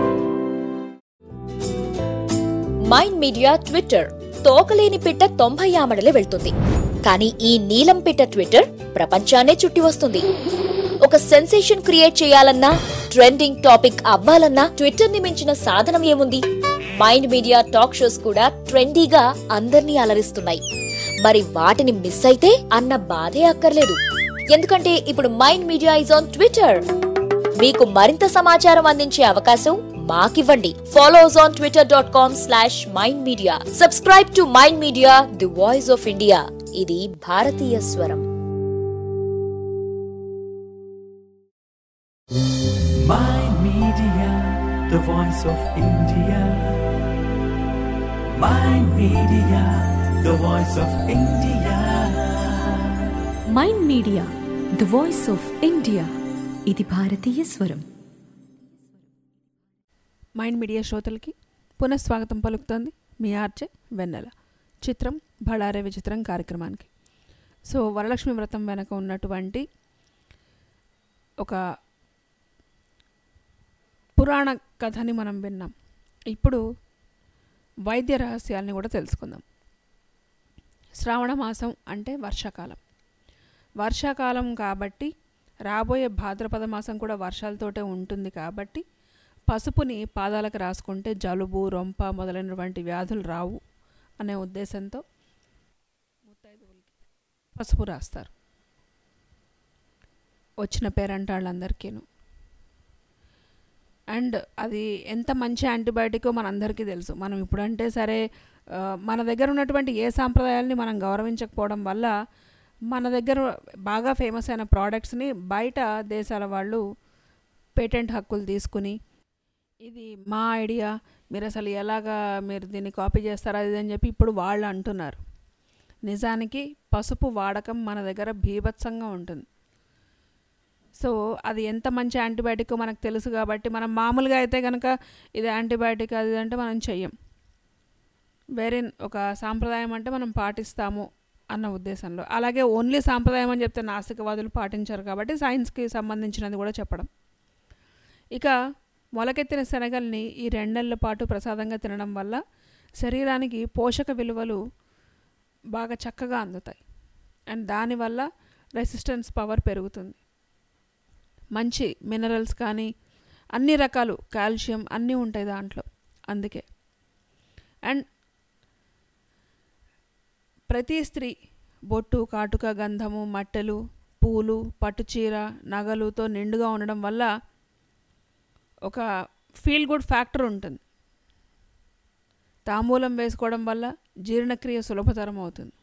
మైండ్ మీడియా ట్విట్టర్ తోకలేని పిట్ట తొంభై ఆమడలే వెళ్తుంది కానీ ఈ నీలం పిట్ట ట్విట్టర్ ప్రపంచాన్నే చుట్టి వస్తుంది ఒక సెన్సేషన్ క్రియేట్ చేయాలన్నా ట్రెండింగ్ టాపిక్ అవ్వాలన్నా ట్విట్టర్ ని మించిన సాధనం ఏముంది మైండ్ మీడియా టాక్ షోస్ కూడా ట్రెండీగా అందర్నీ అలరిస్తున్నాయి మరి వాటిని మిస్ అయితే అన్న బాధే అక్కర్లేదు ఎందుకంటే ఇప్పుడు mind media is on Twitter మీకు మరింత సమాచారం అందించే అవకాశం మాకివ్వండి follow us on Twitter dot com slash mind media subscribe to mind media the voice of India ఇది భారతీయ స్వరం Mind Media, the voice of India. Mind Media, the voice of India. Mind media the voice of India ఇది భారతీయ స్వరం mind media శ్రోతలకి పునఃస్వాగతం పలుకుతోంది మీ RJ వెన్నెల చిత్రం బళారే విచిత్రం కార్యక్రమానికి సో వరలక్ష్మి వ్రతం వెనక ఉన్నటువంటి ఒక పురాణ కథని మనం విన్నాం ఇప్పుడు వైద్య రహస్యాల్ని కూడా తెలుసుకుందాం శ్రావణ మాసం అంటే వర్షాకాలం వర్షాకాలం కాబట్టి రాబోయే భాద్రపద మాసం కూడా వర్షాలతోటే ఉంటుంది కాబట్టి పసుపుని పాదాలకు రాసుకుంటే జలుబు రొంప మొదలైనటువంటి వ్యాధులు రావు అనే ఉద్దేశంతో ముత్తైదువులకి పసుపు రాస్తారు వచ్చిన పేరంటాళ్ళందరికీను అండ్ అది ఎంత మంచి యాంటీబయాటికో మనందరికీ తెలుసు మనం ఇప్పుడంటే సరే ఆ, మన దగ్గర ఉన్నటువంటి ఏ సాంప్రదాయాల్ని మనం గౌరవించకపోవడం వల్ల మన దగ్గర బాగా ఫేమస్ అయిన ప్రోడక్ట్స్ని బయట దేశాల వాళ్ళు పేటెంట్ హక్కులు తీసుకుని ఇది మా ఐడియా మీరు అసలు ఎలాగా మీరు దీన్ని కాపీ చేస్తారా అది ఇది అని చెప్పి ఇప్పుడు వాళ్ళు అంటున్నారు నిజానికి పసుపు వాడకం మన దగ్గర భీభత్సంగా ఉంటుంది సో అది ఎంత మంచి యాంటీబయాటిక్ మనకు తెలుసు కాబట్టి మనం మామూలుగా అయితే కనుక ఇది యాంటీబయాటిక్ అది ఇది అంటే మనం చెయ్యం వేరే ఒక సాంప్రదాయం అంటే మనం పాటిస్తాము అన్న ఉద్దేశంలో అలాగే ఓన్లీ సాంప్రదాయం అని చెప్తే నాస్తికవాదులు పాటించారు కాబట్టి సైన్స్కి సంబంధించినది కూడా చెప్పడం ఇక మొలకెత్తిన శనగల్ని ఈ రెండు నెలల పాటు ప్రసాదంగా తినడం వల్ల శరీరానికి పోషక విలువలు బాగా చక్కగా అందుతాయి అండ్ దానివల్ల రెసిస్టెన్స్ పవర్ పెరుగుతుంది మంచి మినరల్స్ కానీ అన్ని రకాలు కాల్షియం అన్నీ ఉంటాయి దాంట్లో అందుకే అండ్ ప్రతి స్త్రీ బొట్టు కాటుక గంధము మట్టెలు పూలు పట్టుచీర నగలుతో నిండుగా ఉండడం వల్ల ఒక ఫీల్ గుడ్ ఫ్యాక్టర్ ఉంటుంది తాంబూలం వేసుకోవడం వల్ల జీర్ణక్రియ సులభతరం అవుతుంది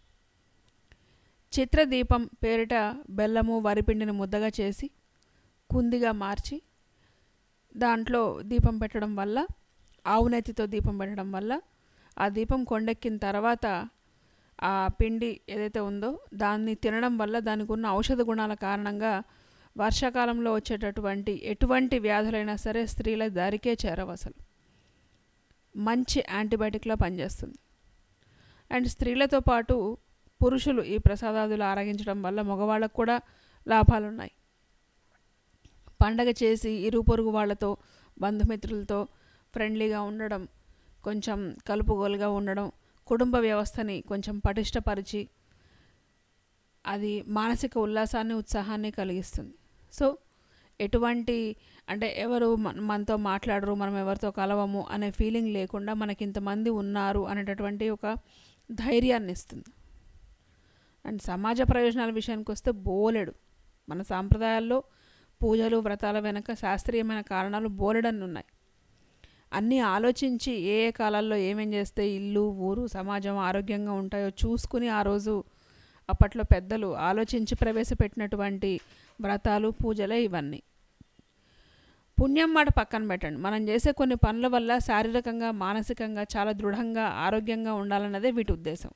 చిత్రదీపం పేరిట బెల్లము వరిపిండిని ముద్దగా చేసి కుందిగా మార్చి దాంట్లో దీపం పెట్టడం వల్ల ఆవు నెత్తితో దీపం పెట్టడం వల్ల ఆ దీపం కొండెక్కిన తర్వాత ఆ పిండి ఏదైతే ఉందో దాన్ని తినడం వల్ల దానికి ఉన్న ఔషధ గుణాల కారణంగా వర్షాకాలంలో వచ్చేటటువంటి ఎటువంటి వ్యాధులైనా సరే స్త్రీల దారికే చేరవు అసలు మంచి యాంటీబయాటిక్లా పనిచేస్తుంది అండ్ స్త్రీలతో పాటు పురుషులు ఈ ప్రసాదాదులు ఆరగించడం వల్ల మగవాళ్ళకు కూడా లాభాలు ఉన్నాయి పండగ చేసి ఇరు పొరుగు వాళ్ళతో బంధుమిత్రులతో ఫ్రెండ్లీగా ఉండడం కొంచెం కలుపుగోలుగా ఉండడం కుటుంబ వ్యవస్థని కొంచెం పటిష్టపరిచి అది మానసిక ఉల్లాసాన్ని ఉత్సాహాన్ని కలిగిస్తుంది సో ఎటువంటి అంటే ఎవరు మన- మనతో మాట్లాడరు మనం ఎవరితో కలవము అనే ఫీలింగ్ లేకుండా మనకి ఇంతమంది ఉన్నారు అనేటటువంటి ఒక ధైర్యాన్ని ఇస్తుంది అండ్ సమాజ ప్రయోజనాల విషయానికి వస్తే బోలెడు మన సాంప్రదాయాల్లో పూజలు వ్రతాల వెనక శాస్త్రీయమైన కారణాలు బోలెడన్ని ఉన్నాయి అన్నీ ఆలోచించి ఏ ఏ కాలాల్లో ఏమేం చేస్తే ఇల్లు ఊరు సమాజం ఆరోగ్యంగా ఉంటాయో చూసుకుని ఆ రోజు అప్పట్లో పెద్దలు ఆలోచించి ప్రవేశపెట్టినటువంటి వ్రతాలు పూజలే ఇవన్నీ పుణ్యం మాట పక్కన పెట్టండి మనం చేసే కొన్ని పనుల వల్ల శారీరకంగా మానసికంగా చాలా దృఢంగా ఆరోగ్యంగా ఉండాలన్నదే వీటి ఉద్దేశం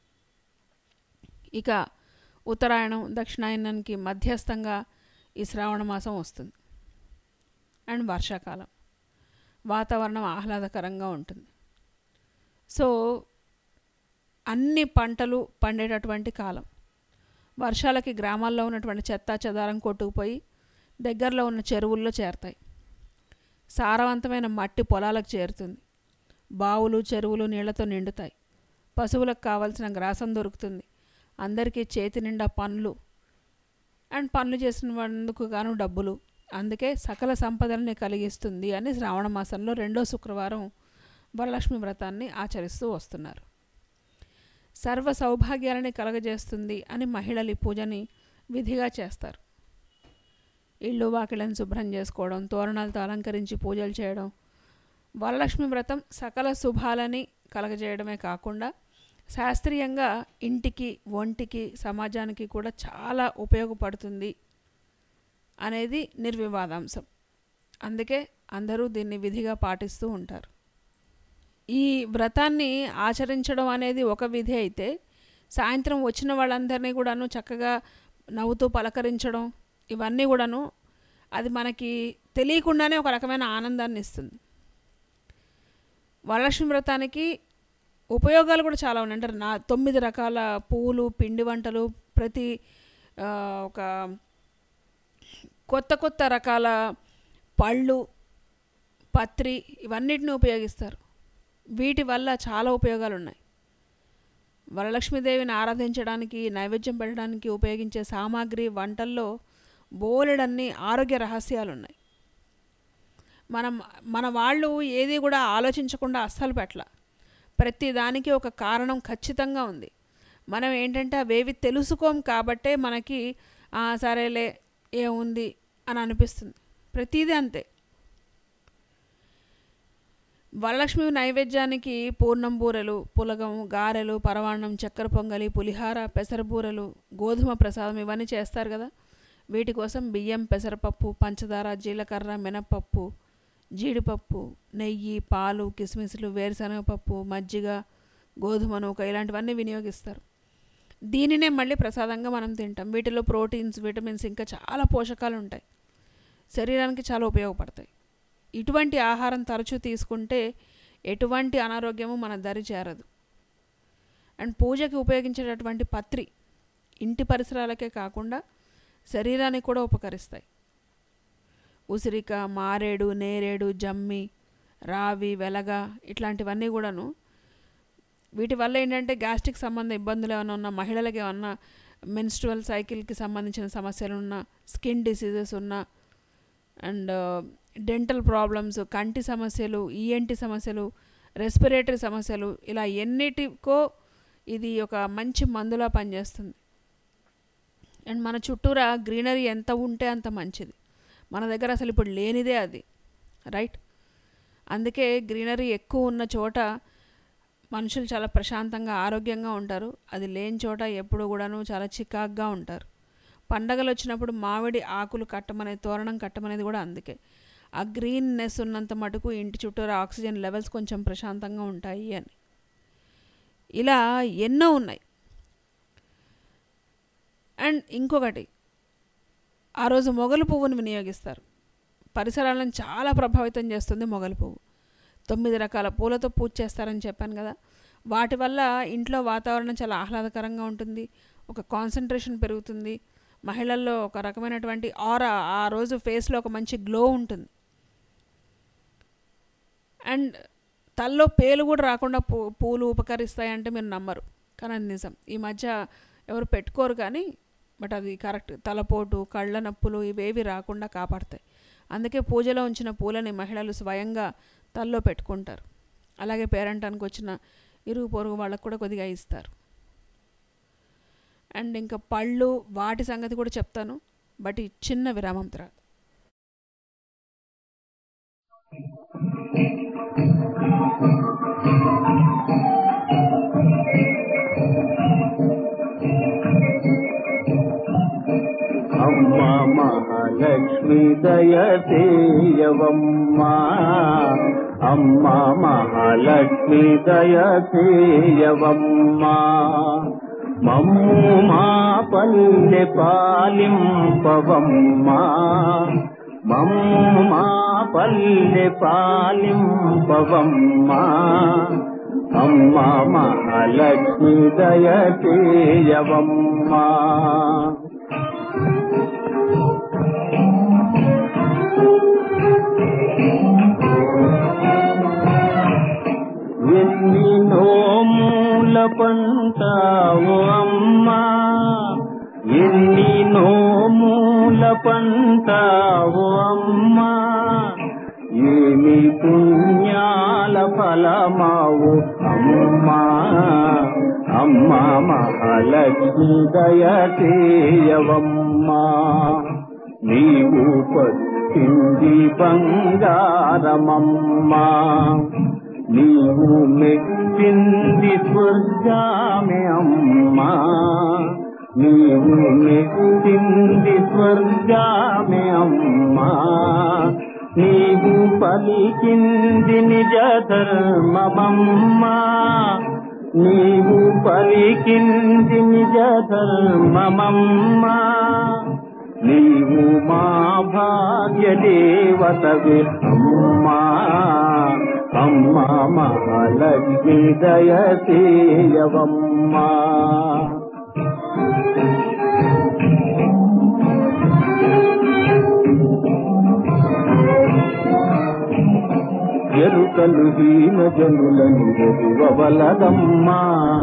ఇక ఉత్తరాయణం దక్షిణాయనానికి మధ్యస్థంగా ఈ శ్రావణ మాసం వస్తుంది అండ్ వర్షాకాలం వాతావరణం ఆహ్లాదకరంగా ఉంటుంది సో అన్ని పంటలు పండేటటువంటి కాలం వర్షాలకి గ్రామాల్లో ఉన్నటువంటి చెత్త చెదారం కొట్టుకుపోయి దగ్గరలో ఉన్న చెరువుల్లో చేరతాయి సారవంతమైన మట్టి పొలాలకు చేరుతుంది బావులు చెరువులు నీళ్లతో నిండుతాయి పశువులకు కావలసిన గ్రాసం దొరుకుతుంది అందరికీ చేతి నిండా పనులు అండ్ పనులు చేసినందుకు గాను డబ్బులు అందుకే సకల సంపదల్ని కలిగిస్తుంది అని శ్రావణ మాసంలో రెండో శుక్రవారం వరలక్ష్మి వ్రతాన్ని ఆచరిస్తూ వస్తున్నారు సర్వ సౌభాగ్యాలని కలగజేస్తుంది అని మహిళలు ఈ పూజని విధిగా చేస్తారు ఇళ్ళు వాకిళ్ళని శుభ్రం చేసుకోవడం తోరణాలతో అలంకరించి పూజలు చేయడం వరలక్ష్మి వ్రతం సకల శుభాలని కలగజేయడమే కాకుండా శాస్త్రీయంగా ఇంటికి ఒంటికి సమాజానికి కూడా చాలా ఉపయోగపడుతుంది అనేది నిర్వివాదాంశం అందుకే అందరూ దీన్ని విధిగా పాటిస్తూ ఉంటారు ఈ వ్రతాన్ని ఆచరించడం అనేది ఒక విధి అయితే సాయంత్రం వచ్చిన వాళ్ళందరినీ కూడాను చక్కగా నవ్వుతూ పలకరించడం ఇవన్నీ కూడాను అది మనకి తెలియకుండానే ఒక రకమైన ఆనందాన్ని ఇస్తుంది వరలక్ష్మి వ్రతానికి ఉపయోగాలు కూడా చాలా ఉన్నాయి అంటే నా తొమ్మిది రకాల పువ్వులు పిండి వంటలు ప్రతి ఆ, ఒక కొత్త కొత్త రకాల పళ్ళు పత్రి ఇవన్నిటిని ఉపయోగిస్తారు వీటి వల్ల చాలా ఉపయోగాలు ఉన్నాయి వరలక్ష్మీదేవిని ఆరాధించడానికి నైవేద్యం పెట్టడానికి ఉపయోగించే సామాగ్రి వంటల్లో బోలెడన్ని ఆరోగ్య రహస్యాలు ఉన్నాయి మనం మన వాళ్ళు ఏది కూడా ఆలోచించకుండా అస్సలు పెట్టల ప్రతి దానికి ఒక కారణం ఖచ్చితంగా ఉంది మనం ఏంటంటే అవేవి తెలుసుకోం కాబట్టే మనకి "ఆ, సరేలే ఏముంది అని అనిపిస్తుంది ప్రతిదీ అంతే వరలక్ష్మి నైవేద్యానికి పూర్ణం బూరెలు పులగం గారెలు పరవాన్నం చక్కెర పొంగలి పులిహార పెసర బూరెలు గోధుమ ప్రసాదం ఇవన్నీ చేస్తారు కదా వీటి కోసం బియ్యం పెసరపప్పు పంచదార జీలకర్ర మినపప్పు జీడిపప్పు నెయ్యి పాలు కిస్మిస్లు వేరుశనగపప్పు మజ్జిగ గోధుమ నూక ఇలాంటివన్నీ వినియోగిస్తారు దీనినే మళ్ళీ ప్రసాదంగా మనం తింటాం వీటిలో ప్రోటీన్స్ విటమిన్స్ ఇంకా చాలా పోషకాలు ఉంటాయి శరీరానికి చాలా ఉపయోగపడతాయి ఇటువంటి ఆహారం తరచూ తీసుకుంటే ఎటువంటి అనారోగ్యము మన దరి చేరదు అండ్ పూజకి ఉపయోగించేటటువంటి పత్రి ఇంటి పరిసరాలకే కాకుండా శరీరానికి కూడా ఉపకరిస్తాయి ఉసిరిక మారేడు నేరేడు జమ్మి రావి వెలగ ఇట్లాంటివన్నీ కూడాను వీటి వల్ల ఏంటంటే గ్యాస్ట్రిక్ సంబంధ ఇబ్బందులు ఏమైనా ఉన్న మహిళలకి ఏమన్నా మెన్స్ట్రువల్ సైకిల్కి సంబంధించిన సమస్యలు ఉన్న స్కిన్ డిసీజెస్ ఉన్న అండ్ డెంటల్ ప్రాబ్లమ్స్ కంటి సమస్యలు ఈఎన్టి సమస్యలు రెస్పిరేటరీ సమస్యలు ఇలా ఎన్నిటికో ఇది ఒక మంచి మందులా పనిచేస్తుంది అండ్ మన చుట్టూరా గ్రీనరీ ఎంత ఉంటే అంత మంచిది మన దగ్గర అసలు ఇప్పుడు లేనిదే అది రైట్ అందుకే గ్రీనరీ ఎక్కువ ఉన్న చోట మనుషులు చాలా ప్రశాంతంగా ఆరోగ్యంగా ఉంటారు అది లేని చోట ఎప్పుడు కూడాను చాలా చికాగ్గా ఉంటారు పండగలు వచ్చినప్పుడు మామిడి ఆకులు కట్టమనేది తోరణం కట్టమనేది కూడా అందుకే ఆ గ్రీన్నెస్ ఉన్నంత మటుకు ఇంటి చుట్టూరా ఆక్సిజన్ లెవెల్స్ కొంచెం ప్రశాంతంగా ఉంటాయి అని ఇలా ఎన్నో ఉన్నాయి అండ్ ఇంకొకటి ఆ రోజు మొగలు పువ్వును వినియోగిస్తారు పరిసరాలను చాలా ప్రభావితం చేస్తుంది మొగలు పువ్వు తొమ్మిది రకాల పూలతో పూజ చేస్తారని చెప్పాను కదా వాటి వల్ల ఇంట్లో వాతావరణం చాలా ఆహ్లాదకరంగా ఉంటుంది ఒక కాన్సన్ట్రేషన్ పెరుగుతుంది మహిళల్లో ఒక రకమైనటువంటి ఆరా ఆ రోజు ఫేస్లో ఒక మంచి గ్లో ఉంటుంది అండ్ తల్లో పేలు కూడా రాకుండా పూ పూలు ఉపకరిస్తాయంటే మీరు నమ్మరు కానీ అది నిజం ఈ మధ్య ఎవరు పెట్టుకోరు కానీ బట్ అది కరెక్ట్ తలపోటు కళ్ళ నొప్పులు ఇవేవి రాకుండా కాపాడతాయి అందుకే పూజలో ఉంచిన పూలని మహిళలు స్వయంగా తల్లో పెట్టుకుంటారు అలాగే పేరంటానికి వచ్చిన ఇరుగు పొరుగు వాళ్ళకు కూడా కొద్దిగా ఇస్తారు అండ్ ఇంకా పళ్ళు వాటి సంగతి కూడా చెప్తాను బట్ ఈ చిన్న విరామం తర్వాత అమ్మ మహాలక్ష్మి దయసేయవమ్మా అమ్మ మహాలక్ష్మి దయసేయవమ్మా మమ్ము మా పల్లె పాలింపవమ్మా మమ్ము మా పల్లె పాలింపవమ్మా అమ్మ మహాలక్ష్మి దయసేయవమ్మా ఎన్ని నోముల పంటావు అమ్మా ఎన్ని నోముల పంటావు అమ్మా ఏమి పుణ్యాల ఫలమావు అమ్మా అమ్మా మహాలక్ష్మి దయచేయవమ్మా నీవు పచ్చింది బంగారమమ్మా నీవు మెచ్చింది స్వర్గామే అమ్మా నీవు మెచ్చింది స్వర్గామే అమ్మా నీవు పలికింది నిజ ధర్మమమ్మా నీవు పలికింది నిజ ధర్మమమ్మా నీవు మా భాగ్య దేవతవి అమ్మా అమ్మా మహాలక్ష్మి దయసేయవమ్మా ఎరుకలు హీన జనులను ఎరువలదమ్మా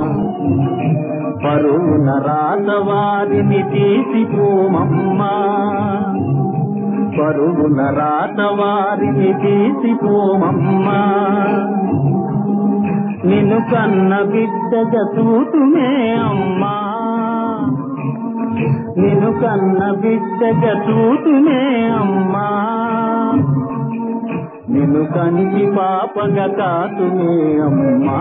పరువున రాతవారిని తీసిపోమమ్మా పరువున రాతవారిని తీసిపోమమ్మా నిన్ను కన్న బిడ్డగా చూతుమే అమ్మా నిన్ను కన్న బిడ్డగా చూతుమే అమ్మా నిన్ను కంటి పాపగా కాతుమే అమ్మా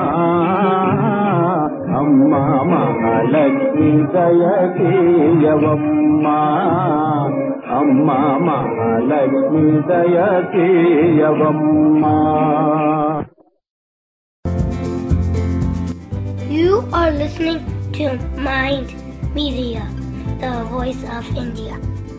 అమ్మా మహాలక్ష్మి దయచేయవమ్మా అమ్మా Mahalakshmi దయచేయవమ్మా You are listening to Mind Media, the voice of India.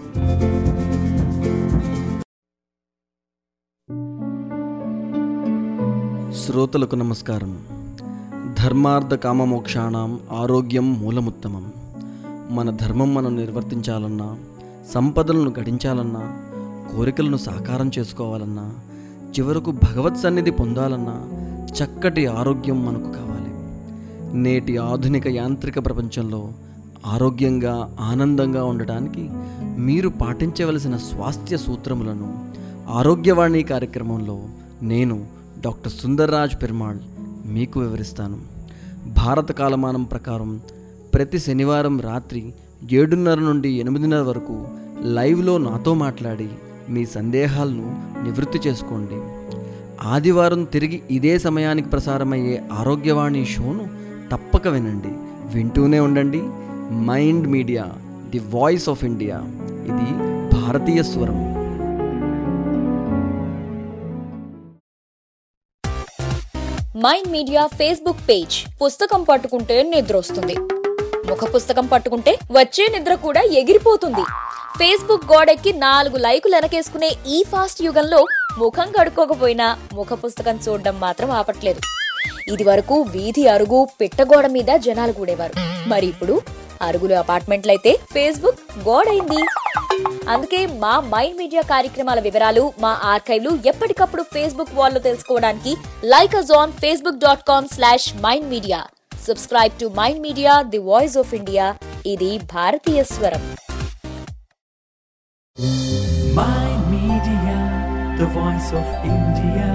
శ్రోతలకు నమస్కారం ధర్మార్థ కామమోక్షాణం ఆరోగ్యం మూలముత్తమం మన ధర్మం మనం నిర్వర్తించాలన్నా సంపదలను గడించాలన్నా కోరికలను సాకారం చేసుకోవాలన్నా చివరకు భగవత్ సన్నిధి పొందాలన్నా చక్కటి ఆరోగ్యం మనకు కావాలి నేటి ఆధునిక యాంత్రిక ప్రపంచంలో ఆరోగ్యంగా ఆనందంగా ఉండటానికి మీరు పాటించవలసిన స్వాస్థ్య సూత్రములను ఆరోగ్యవాణి కార్యక్రమంలో నేను డాక్టర్ సుందర్రాజ్ పెరుమాళ్ మీకు వివరిస్తాను భారత కాలమానం ప్రకారం ప్రతి శనివారం రాత్రి ఏడున్నర నుండి ఎనిమిదిన్నర వరకు లైవ్లో నాతో మాట్లాడి మీ సందేహాలను నివృత్తి చేసుకోండి ఆదివారం తిరిగి ఇదే సమయానికి ప్రసారమయ్యే ఆరోగ్యవాణి షోను తప్పక వినండి వింటూనే ఉండండి mind media the voice of India ఇది భారతీయ స్వరం మైండ్ మీడియా ఫేస్బుక్ పేజ్ పుస్తకం పట్టుకుంటే నిద్రొస్తుంది ముఖ పుస్తకం పట్టుకుంటే వచ్చే నిద్ర కూడా ఎగిరిపోతుంది ఫేస్బుక్ గోడెక్కి నాలుగు లైకులు వెనకేసుకునే ఈ ఫాస్ట్ యుగంలో ముఖం కడుక్కోకపోయినా ముఖ పుస్తకం చూడడం మాత్రం ఆపట్లేదు ఇది వరకు వీధి అరుగు పిట్టగోడ మీద జనాలు కూడేవారు మరి ఇప్పుడు అరుగులు అపార్ట్మెంట్లయితే ఫేస్బుక్ గోడైంది అందుకే మా మైండ్ మీడియా కార్యక్రమాల వివరాలు మా ఆర్కైవ్లు ఎప్పటికప్పుడు ఫేస్బుక్ వాల్లో తెలుసుకోవడానికి like us on Facebook dot com slash mind media subscribe to mind media the voice of India ఇది భారతీయ స్వరం Mind Media, the voice of India.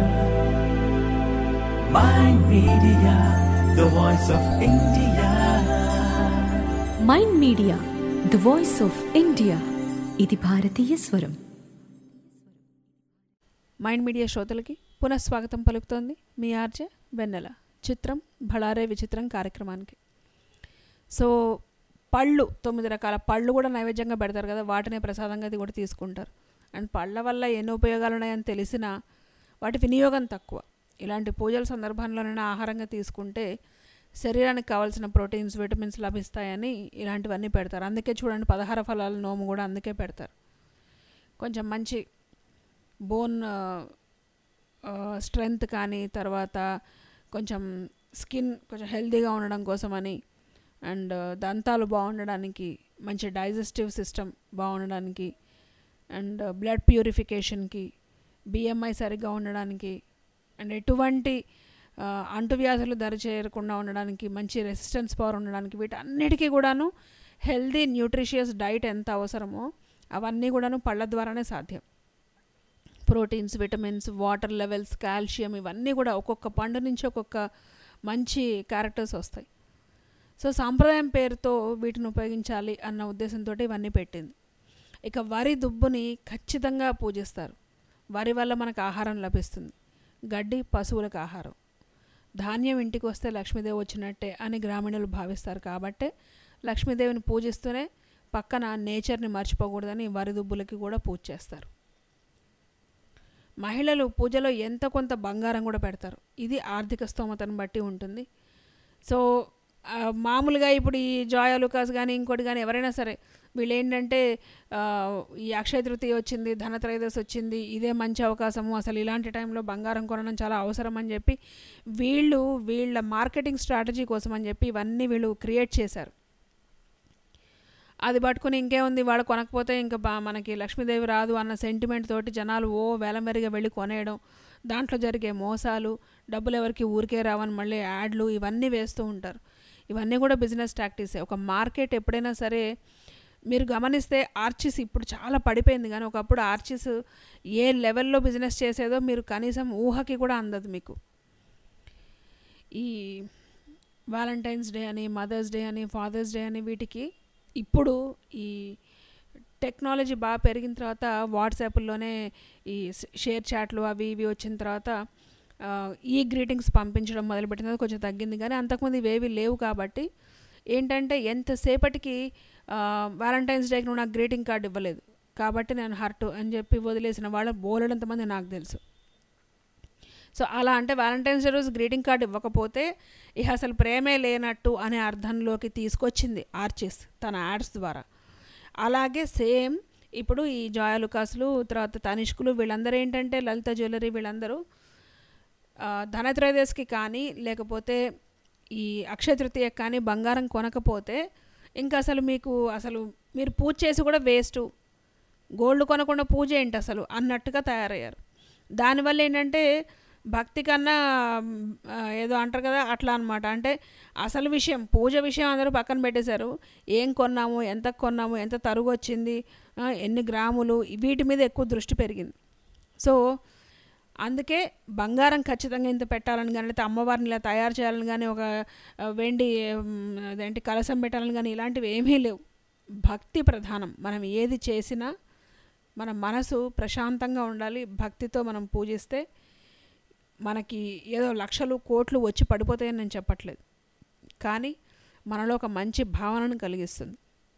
Mind Media, the voice of India. Mind media the voice of India ఇది భారతీయ స్వరం mind media శ్రోతలకి పునఃస్వాగతం పలుకుతోంది మీ RJ వెన్నెల చిత్రం భళారే విచిత్రం కార్యక్రమానికి సో పళ్ళు తొమ్మిది రకాల పళ్ళు కూడా నైవేద్యంగా పెడతారు కదా వాటినే ప్రసాదంగా అది కూడా తీసుకుంటారు అండ్ పళ్ళ వల్ల ఎన్ని ఉపయోగాలు ఉన్నాయని తెలిసినా వాటి వినియోగం తక్కువ ఇలాంటి పూజల సందర్భంలోనైనా ఆహారంగా తీసుకుంటే శరీరానికి కావాల్సిన ప్రోటీన్స్ విటమిన్స్ లభిస్తాయని ఇలాంటివన్నీ పెడతారు అందుకే చూడండి పదహార ఫలాల నోము కూడా అందుకే పెడతారు కొంచెం మంచి బోన్ స్ట్రెంగ్త్ కానీ తర్వాత కొంచెం స్కిన్ కొంచెం హెల్తీగా ఉండడం కోసమని అండ్ దంతాలు బాగుండడానికి మంచి డైజెస్టివ్ సిస్టమ్ బాగుండడానికి అండ్ బ్లడ్ ప్యూరిఫికేషన్కి బిఎంఐ సరిగ్గా ఉండడానికి అండ్ ఎటువంటి ఆ, అంటువ్యాధులు దరి చేరకుండా ఉండడానికి మంచి రెసిస్టెన్స్ పవర్ ఉండడానికి వీటన్నిటికీ కూడాను హెల్దీ న్యూట్రిషియస్ డైట్ ఎంత అవసరమో అవన్నీ కూడాను పళ్ళ ద్వారానే సాధ్యం proteins vitamins water levels calcium ఇవన్నీ కూడా ఒక్కొక్క పండు నుంచి ఒక్కొక్క మంచి క్యారెక్టర్స్ వస్తాయి సో సాంప్రదాయం పేరుతో వీటిని ఉపయోగించాలి అన్న ఉద్దేశంతో ఇవన్నీ పెట్టింది ఇక వరి దుబ్బుని ఖచ్చితంగా పూజిస్తారు వరి వల్ల మనకు ఆహారం లభిస్తుంది గడ్డి పశువులకు ఆహారం ధాన్యం ఇంటికి వస్తే లక్ష్మీదేవి వచ్చినట్టే అని గ్రామీణులు భావిస్తారు కాబట్టే లక్ష్మీదేవిని పూజిస్తూనే పక్కన నేచర్ని మర్చిపోకూడదని వరి దుబ్బులకి కూడా పూజ చేస్తారు మహిళలు పూజలో ఎంత కొంత బంగారం కూడా పెడతారు ఇది ఆర్థిక స్తోమతను బట్టి ఉంటుంది సో ఆ, మామూలుగా ఇప్పుడు ఈ జాయ్ లుకాస్ కానీ ఇంకోటి కానీ ఎవరైనా సరే వీళ్ళు ఏంటంటే ఆ, ఈ అక్షయ తృతీయ వచ్చింది ధనత్రయోదశి వచ్చింది ఇదే మంచి అవకాశము అసలు ఇలాంటి టైంలో బంగారం కొనడం చాలా అవసరం అని చెప్పి వీళ్ళు వీళ్ళ మార్కెటింగ్ స్ట్రాటజీ కోసం అని చెప్పి ఇవన్నీ వీళ్ళు క్రియేట్ చేశారు అది పట్టుకుని ఇంకేముంది వాడు కొనకపోతే ఇంకా బా మనకి లక్ష్మీదేవి రాదు అన్న సెంటిమెంట్ తోటి జనాలు ఓ వేలమెరిగా వెళ్ళి కొనేయడం దాంట్లో జరిగే మోసాలు డబ్బులు ఎవరికి ఊరికే రావని మళ్ళీ యాడ్లు ఇవన్నీ వేస్తూ ఉంటారు ఇవన్నీ కూడా బిజినెస్ టాక్టిక్సే ఒక మార్కెట్ ఎప్పుడైనా సరే మీరు గమనిస్తే ఆర్చిస్ ఇప్పుడు చాలా పడిపోయింది కానీ ఒకప్పుడు ఆర్చిస్ ఏ లెవెల్లో బిజినెస్ చేసేదో మీరు కనీసం ఊహకి కూడా అందదు మీకు ఈ వ్యాలంటైన్స్ డే అని మదర్స్ డే అని ఫాదర్స్ డే అని వీటికి ఇప్పుడు ఈ టెక్నాలజీ బాగా పెరిగిన తర్వాత వాట్సాప్లోనే ఈ షేర్ చాట్లు అవి ఇవి వచ్చిన తర్వాత ఆ, ఈ గ్రీటింగ్స్ పంపించడం మొదలుపెట్టిన తర్వాత కొంచెం తగ్గింది కానీ అంతకుముందు ఇవేవి లేవు కాబట్టి ఏంటంటే ఎంతసేపటికి వ్యాలంటైన్స్ డేకి నువ్వు నాకు గ్రీటింగ్ కార్డు ఇవ్వలేదు కాబట్టి నేను హర్ట్ అని చెప్పి వదిలేసిన వాళ్ళు బోలెడంతమంది నాకు తెలుసు సో అలా అంటే వ్యాలంటైన్స్ డే రోజు గ్రీటింగ్ కార్డు ఇవ్వకపోతే ఇక అసలు ప్రేమే లేనట్టు అనే అర్థంలోకి తీసుకొచ్చింది ఆర్చిస్ తన యాడ్స్ ద్వారా అలాగే సేమ్ ఇప్పుడు ఈ జాయ లుకాసులు తర్వాత తనిష్కులు వీళ్ళందరూ ఏంటంటే లలిత జ్యువెలరీ వీళ్ళందరూ ఆ, ధనత్రయోదశికి కానీ లేకపోతే ఈ అక్షయ తృతీయకి కానీ బంగారం కొనకపోతే ఇంకా అసలు మీకు అసలు మీరు పూజ చేసి కూడా వేస్ట్ గోల్డ్ కొనకుండా పూజ ఏంటి అసలు అన్నట్టుగా తయారయ్యారు దానివల్ల ఏంటంటే భక్తి కన్నా మ్, ఆ, ఏదో అంటారు కదా అట్లా అనమాట అంటే అసలు విషయం పూజ విషయం అందరూ పక్కన పెట్టేశారు ఏం కొన్నాము ఎంత కొన్నాము ఎంత తరుగు వచ్చింది ఆ, ఎన్ని గ్రాములు వీటి మీద ఎక్కువ దృష్టి పెరిగింది సో అందుకే బంగారం ఖచ్చితంగా ఇంత పెట్టాలని కానీ లేకపోతే అమ్మవారిని ఇలా తయారు చేయాలని కానీ ఒక ఆ, వెండి మ్, అదేంటి కలసం పెట్టాలని కానీ ఇలాంటివి ఏమీ లేవు భక్తి ప్రధానం మనం ఏది చేసినా మన మనసు ప్రశాంతంగా ఉండాలి భక్తితో మనం పూజిస్తే మనకి ఏదో లక్షలు కోట్లు వచ్చి పడిపోతాయని నేను చెప్పట్లేదు కానీ మనలో ఒక మంచి భావనను కలిగిస్తుంది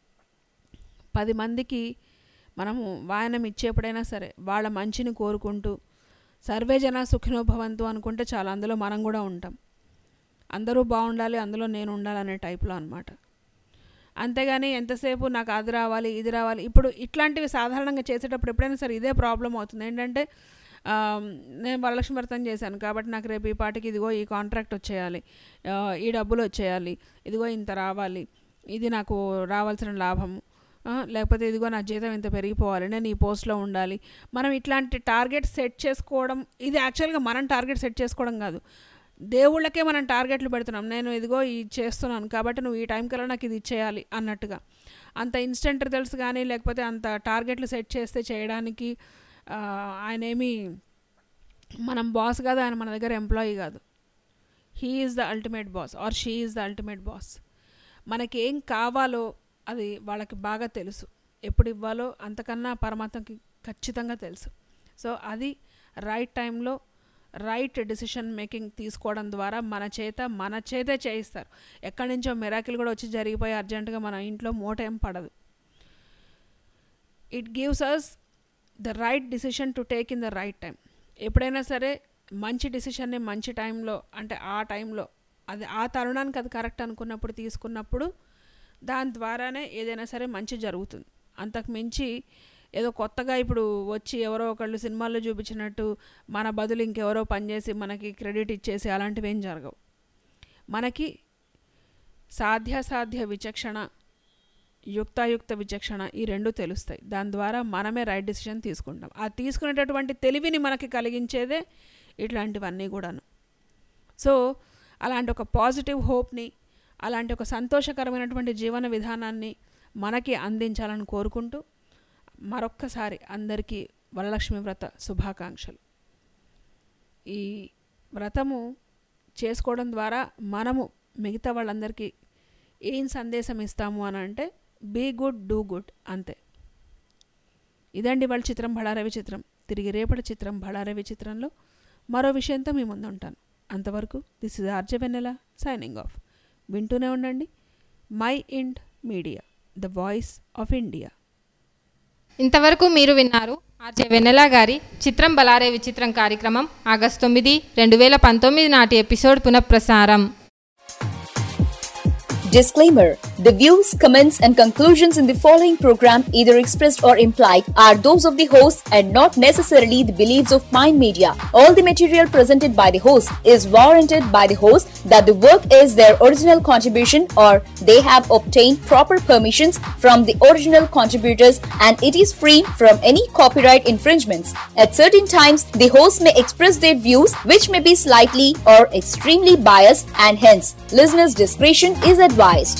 పది మందికి మనము వాయనం ఇచ్చేప్పుడైనా సరే వాళ్ళ మంచిని కోరుకుంటూ సర్వే జన సుఖినో భవంతు అనుకుంటే చాలా అందులో మనం కూడా ఉంటాం అందరూ బాగుండాలి అందులో నేను ఉండాలి అనే టైప్లో అనమాట అంతేగాని ఎంతసేపు నాకు అది రావాలి ఇది రావాలి ఇప్పుడు ఇట్లాంటివి సాధారణంగా చేసేటప్పుడు ఎప్పుడైనా సరే ఇదే ప్రాబ్లం అవుతుంది ఏంటంటే ఆ, నేను వరలక్ష్మి వ్రతం చేశాను కాబట్టి నాకు రేపు ఈ పాటికి ఇదిగో ఈ కాంట్రాక్ట్ వచ్చేయాలి ఆ, ఈ డబ్బులు వచ్చేయాలి ఇదిగో ఇంత రావాలి ఇది నాకు రావాల్సిన లాభము ఆ, లేకపోతే ఇదిగో నా జీతం ఇంత పెరిగిపోవాలి నేను ఈ పోస్ట్లో ఉండాలి మనం ఇట్లాంటి టార్గెట్ సెట్ చేసుకోవడం ఇది యాక్చువల్గా మనం టార్గెట్ సెట్ చేసుకోవడం కాదు దేవుళ్ళకే మనం టార్గెట్లు పెడుతున్నాం నేను ఇదిగో ఇది చేస్తున్నాను కాబట్టి నువ్వు ఈ టైం కల్లా నాకు ఇది ఇచ్చేయాలి అన్నట్టుగా అంత ఇన్స్టెంట్ రిజల్ట్స్ కానీ లేకపోతే అంత టార్గెట్లు సెట్ చేస్తే చేయడానికి ఆ, ఆయన ఏమి మనం బాస్ కాదు ఆయన మన దగ్గర ఎంప్లాయీ కాదు he is the ultimate boss or she is the ultimate boss మనకి ఏం కావాలో అది వాళ్ళకి బాగా తెలుసు ఎప్పుడు ఇవ్వాలో అంతకన్నా పరమాత్మకి ఖచ్చితంగా తెలుసు సో అది రైట్ టైంలో రైట్ డిసిషన్ మేకింగ్ తీసుకోవడం ద్వారా మన చేత మన చేతే చేయిస్తారు ఎక్కడి నుంచో మెరాకిల్ కూడా వచ్చి జరిగిపోయి అర్జెంటుగా మన ఇంట్లో మూట ఏం పడదు it gives us the right decision to take in the right time ఎప్పుడైనా సరే మంచి డిసిషన్ని మంచి టైంలో అంటే ఆ టైంలో అది ఆ తరుణానికి అది కరెక్ట్ అనుకున్నప్పుడు తీసుకున్నప్పుడు దాని ద్వారానే ఏదైనా సరే మంచి జరుగుతుంది అంతకు మించి ఏదో కొత్తగా ఇప్పుడు వచ్చి ఎవరో ఒకళ్ళు సినిమాల్లో చూపించినట్టు మన బదులు ఇంకెవరో పనిచేసి మనకి క్రెడిట్ ఇచ్చేసి అలాంటివి ఏం జరగవు మనకి సాధ్యాసాధ్య విచక్షణ యుక్తాయుక్త విచక్షణ ఈ రెండు తెలుస్తాయి దాని ద్వారా మనమే రైట్ డిసిషన్ తీసుకుంటాం ఆ తీసుకునేటటువంటి తెలివిని మనకి కలిగించేదే ఇట్లాంటివన్నీ కూడాను సో అలాంటి ఒక పాజిటివ్ హోప్ని అలాంటి ఒక సంతోషకరమైనటువంటి జీవన విధానాన్ని మనకి అందించాలని కోరుకుంటూ మరొక్కసారి అందరికీ వరలక్ష్మి వ్రత శుభాకాంక్షలు ఈ వ్రతము చేసుకోవడం ద్వారా మనము మిగతా వాళ్ళందరికీ ఏం సందేశం ఇస్తాము అని అంటే బీ గుడ్ డూ గుడ్ అంతే ఇదండి వాళ్ళ చిత్రం బళారవి చిత్రం తిరిగి రేపటి చిత్రం బళారవి చిత్రంలో మరో విషయంతో మీ ముందు ఉంటాను అంతవరకు this is RJ Vennela signing off వింటూనే ఉండండి mind media the voice of India ఇంతవరకు మీరు విన్నారు ఆర్జే వెన్నెల గారి చిత్రం బలారే విచిత్రం కార్యక్రమం ఆగస్టు తొమ్మిది రెండు వేల పంతొమ్మిది నాటి ఎపిసోడ్ పునఃప్రసారం Disclaimer The views, comments, and conclusions in the following program, either expressed or implied, are those of the host and not necessarily the beliefs of Mind Media. All the material presented by the host is warranted by the host that the work is their original contribution or they have obtained proper permissions from the original contributors and it is free from any copyright infringements. At certain times, the host may express their views which may be slightly or extremely biased and hence listeners' discretion is advised.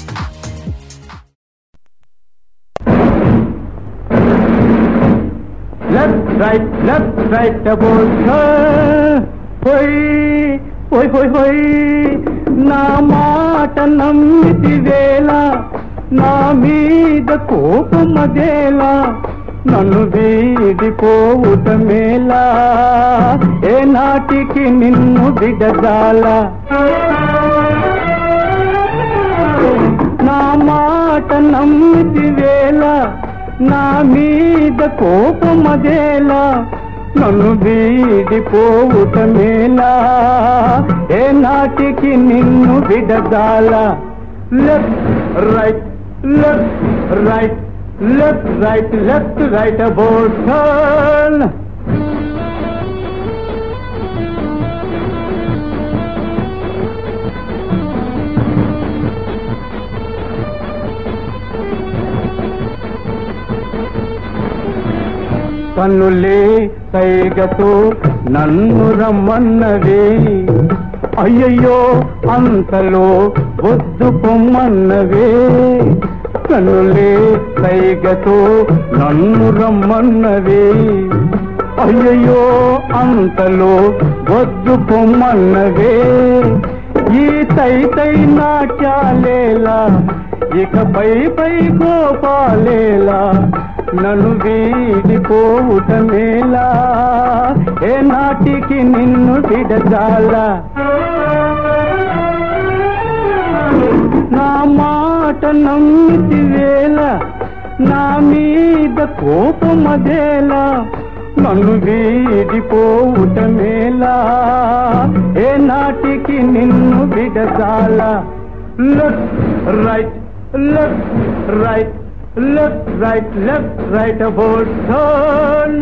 Left right left right double హోయ్ హోయ్ హోయ్ హోయ్ నా మాట నమ్మితి వేళ నా మీద కోపమదేలా నన్ను వీడిపోవుట మేలా ఏ నాటికి నిన్ను విడదాల నా మాట నమ్మితి వేళ నా మీద కోపమదేలా నన్ను వీడిపోవుట మేలా ఏ నాటికి నిన్ను విడదాల left right left right left right left right about turn కన్నులే సైగతో నన్ను రమ్మన్నవే అయ్యయ్యో అంతలో వద్దు పొమ్మన్నవే కన్నులే సైగతో నన్ను రమ్మన్నవే అయ్యయ్యో అంతలో వద్దు పొమ్మన్నవే ఈ తై తై నాట్యాలేలా ఇకపై పై గోపాలేలా నన్ను వీడిపోవుట మేలా ఏ నాటికి నిన్ను విడజాల నా మాట నమ్మితి వేళ నా మీద కోపమదేలా నన్ను వీడిపోవుట మేలా ఏ నాటికి నిన్ను విడజాల left right left right left, right, left, right, about turn.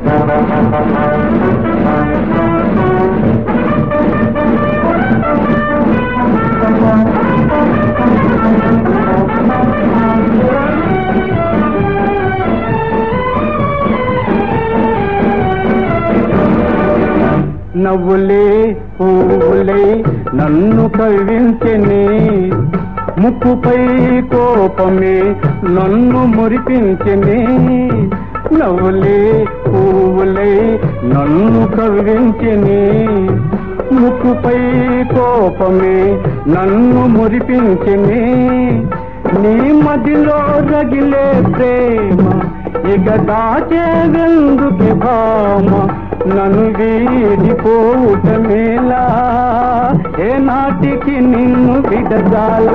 నవ్వులే పువ్వులే నన్ను కవించని ముక్కుపై కోపమే నన్ను మురిపించని నవ్వులే పువ్వులై నన్ను కవించని ముక్కుపై కోపమే నన్ను మురిపించని నీ మదిలో రగిలే ప్రేమ ఇక దాచేదెందుకే భామ నన్ను వీడిపోవుట మేలా ఏ నాటికి నిన్ను విడజాల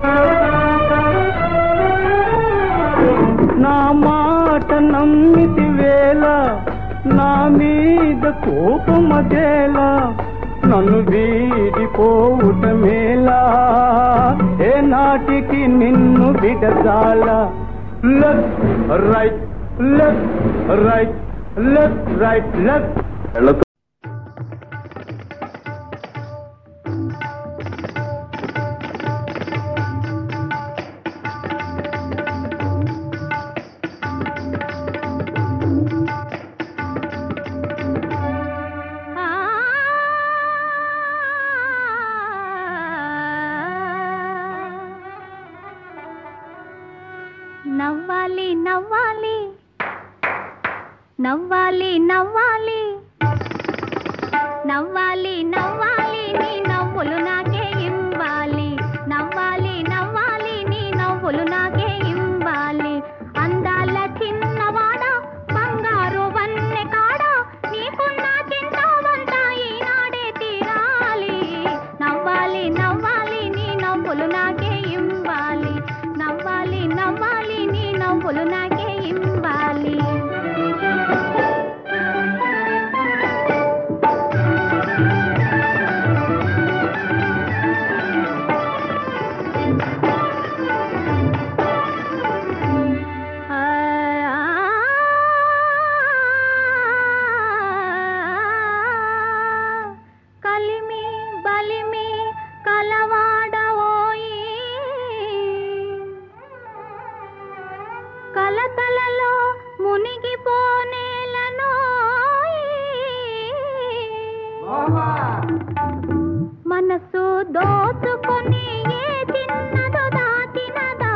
నా మాట నమ్మితి వేళ నా మీద కోపమదేలా నన్ను వీడిపోవుట మేలా ఏ నాటికి నిన్ను విడజాల left right left right left right left నవ్వాలి నవ్వాలి నవ్వాలి నవ్వాలి నవ్వాలి నవ్వాలి నీ నవ్వులు నాకే ఇవ్వాలి నవ్వాలి నవ్వాలి నీ నవ్వులు నాకే ఇవ్వాలి అందాల చిన్నవాడ బంగారు వన్నె కాడ నీకున్న చింతవంతా ఈనాడే తీరాలి నవ్వాలి నవ్వాలి నీ నవ్వులు నాకే ఇవ్వాలి నవ్వాలి నవ్వాలి నీ నవ్వులు నాకే ఇవ్వాలి కలిమి బలిమి కలవాడవోయి కలకలలో మునిగిపోనేలను మనసు దోచుకొని ఏ చిన్నదో దాచినదా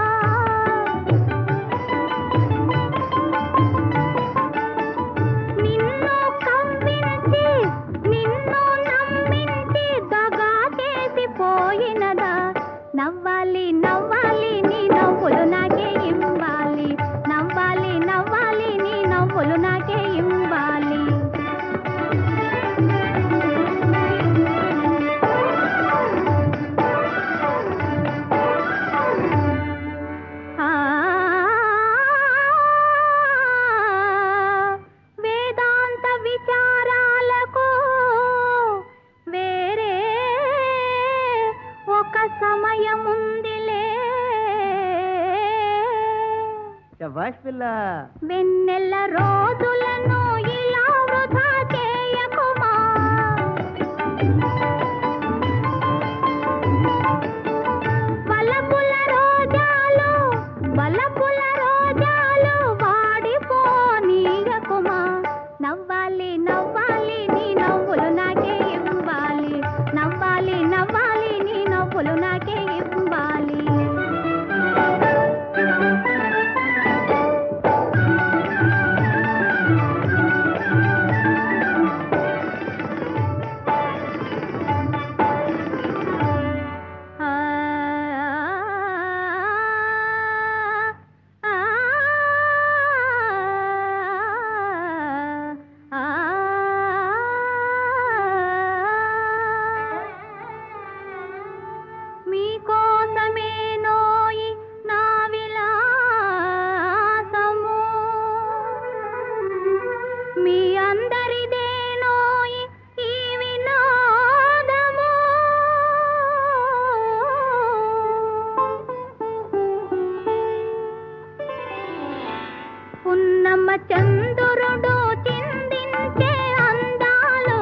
నిన్ను కవ్వించి నిన్ను నమ్మించి దగా చేసిపోయినదా నవ్వాలి నవ్వాలి నీ నవ్వులు నాకే ఇవ్వాలి నవ్వాలి నవ్వాలి నీ నవ్వులు నాకే ఇవ్వాలి ఆ వేదాంత విచారాలకు వేరే ఒక సమయముందిలే వెన్నెల రోజులను ఇలా వృధా చేయకుమా వలపుల రోజాలు వలపుల రోజాలు వాడిపోనీయకుమా నవ్వాలి నవ్వాలి నీ నవ్వులు నాకే ఇవ్వాలి నవ్వాలి నవ్వాలి నీ నవ్వులు నాకే ఇవ్వాలి ఆ ఆ ఆ మీకోసమే నోయి నా విలాసము మీ అందరిదే నోయి ఈ వినోదము పున్నమ్మ చంద్రుడు చిందించే అందాలు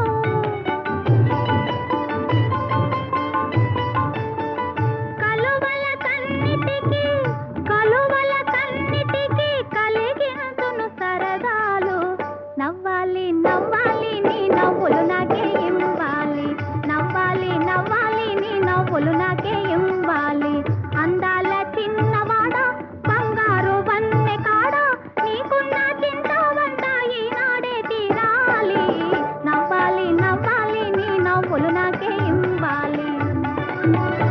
కలువల కన్నిటికి కలువల కన్నిటికి కలిగించును సరదాలు నవ్వాలి నవ్వాలి నీ నవ్వులు నాకే ఇవ్వాలి నవ్వాలి నవ్వాలి నీ నవ్వులు నాకే ఇవ్వాలి అందాల చిన్నవాడ బంగారు వన్నె కాడ నీకున్న చింతవంతా ఈనాడే తీరాలి నవ్వాలి నవ్వాలి నీ నవ్వులు నాకే ఇవ్వాలి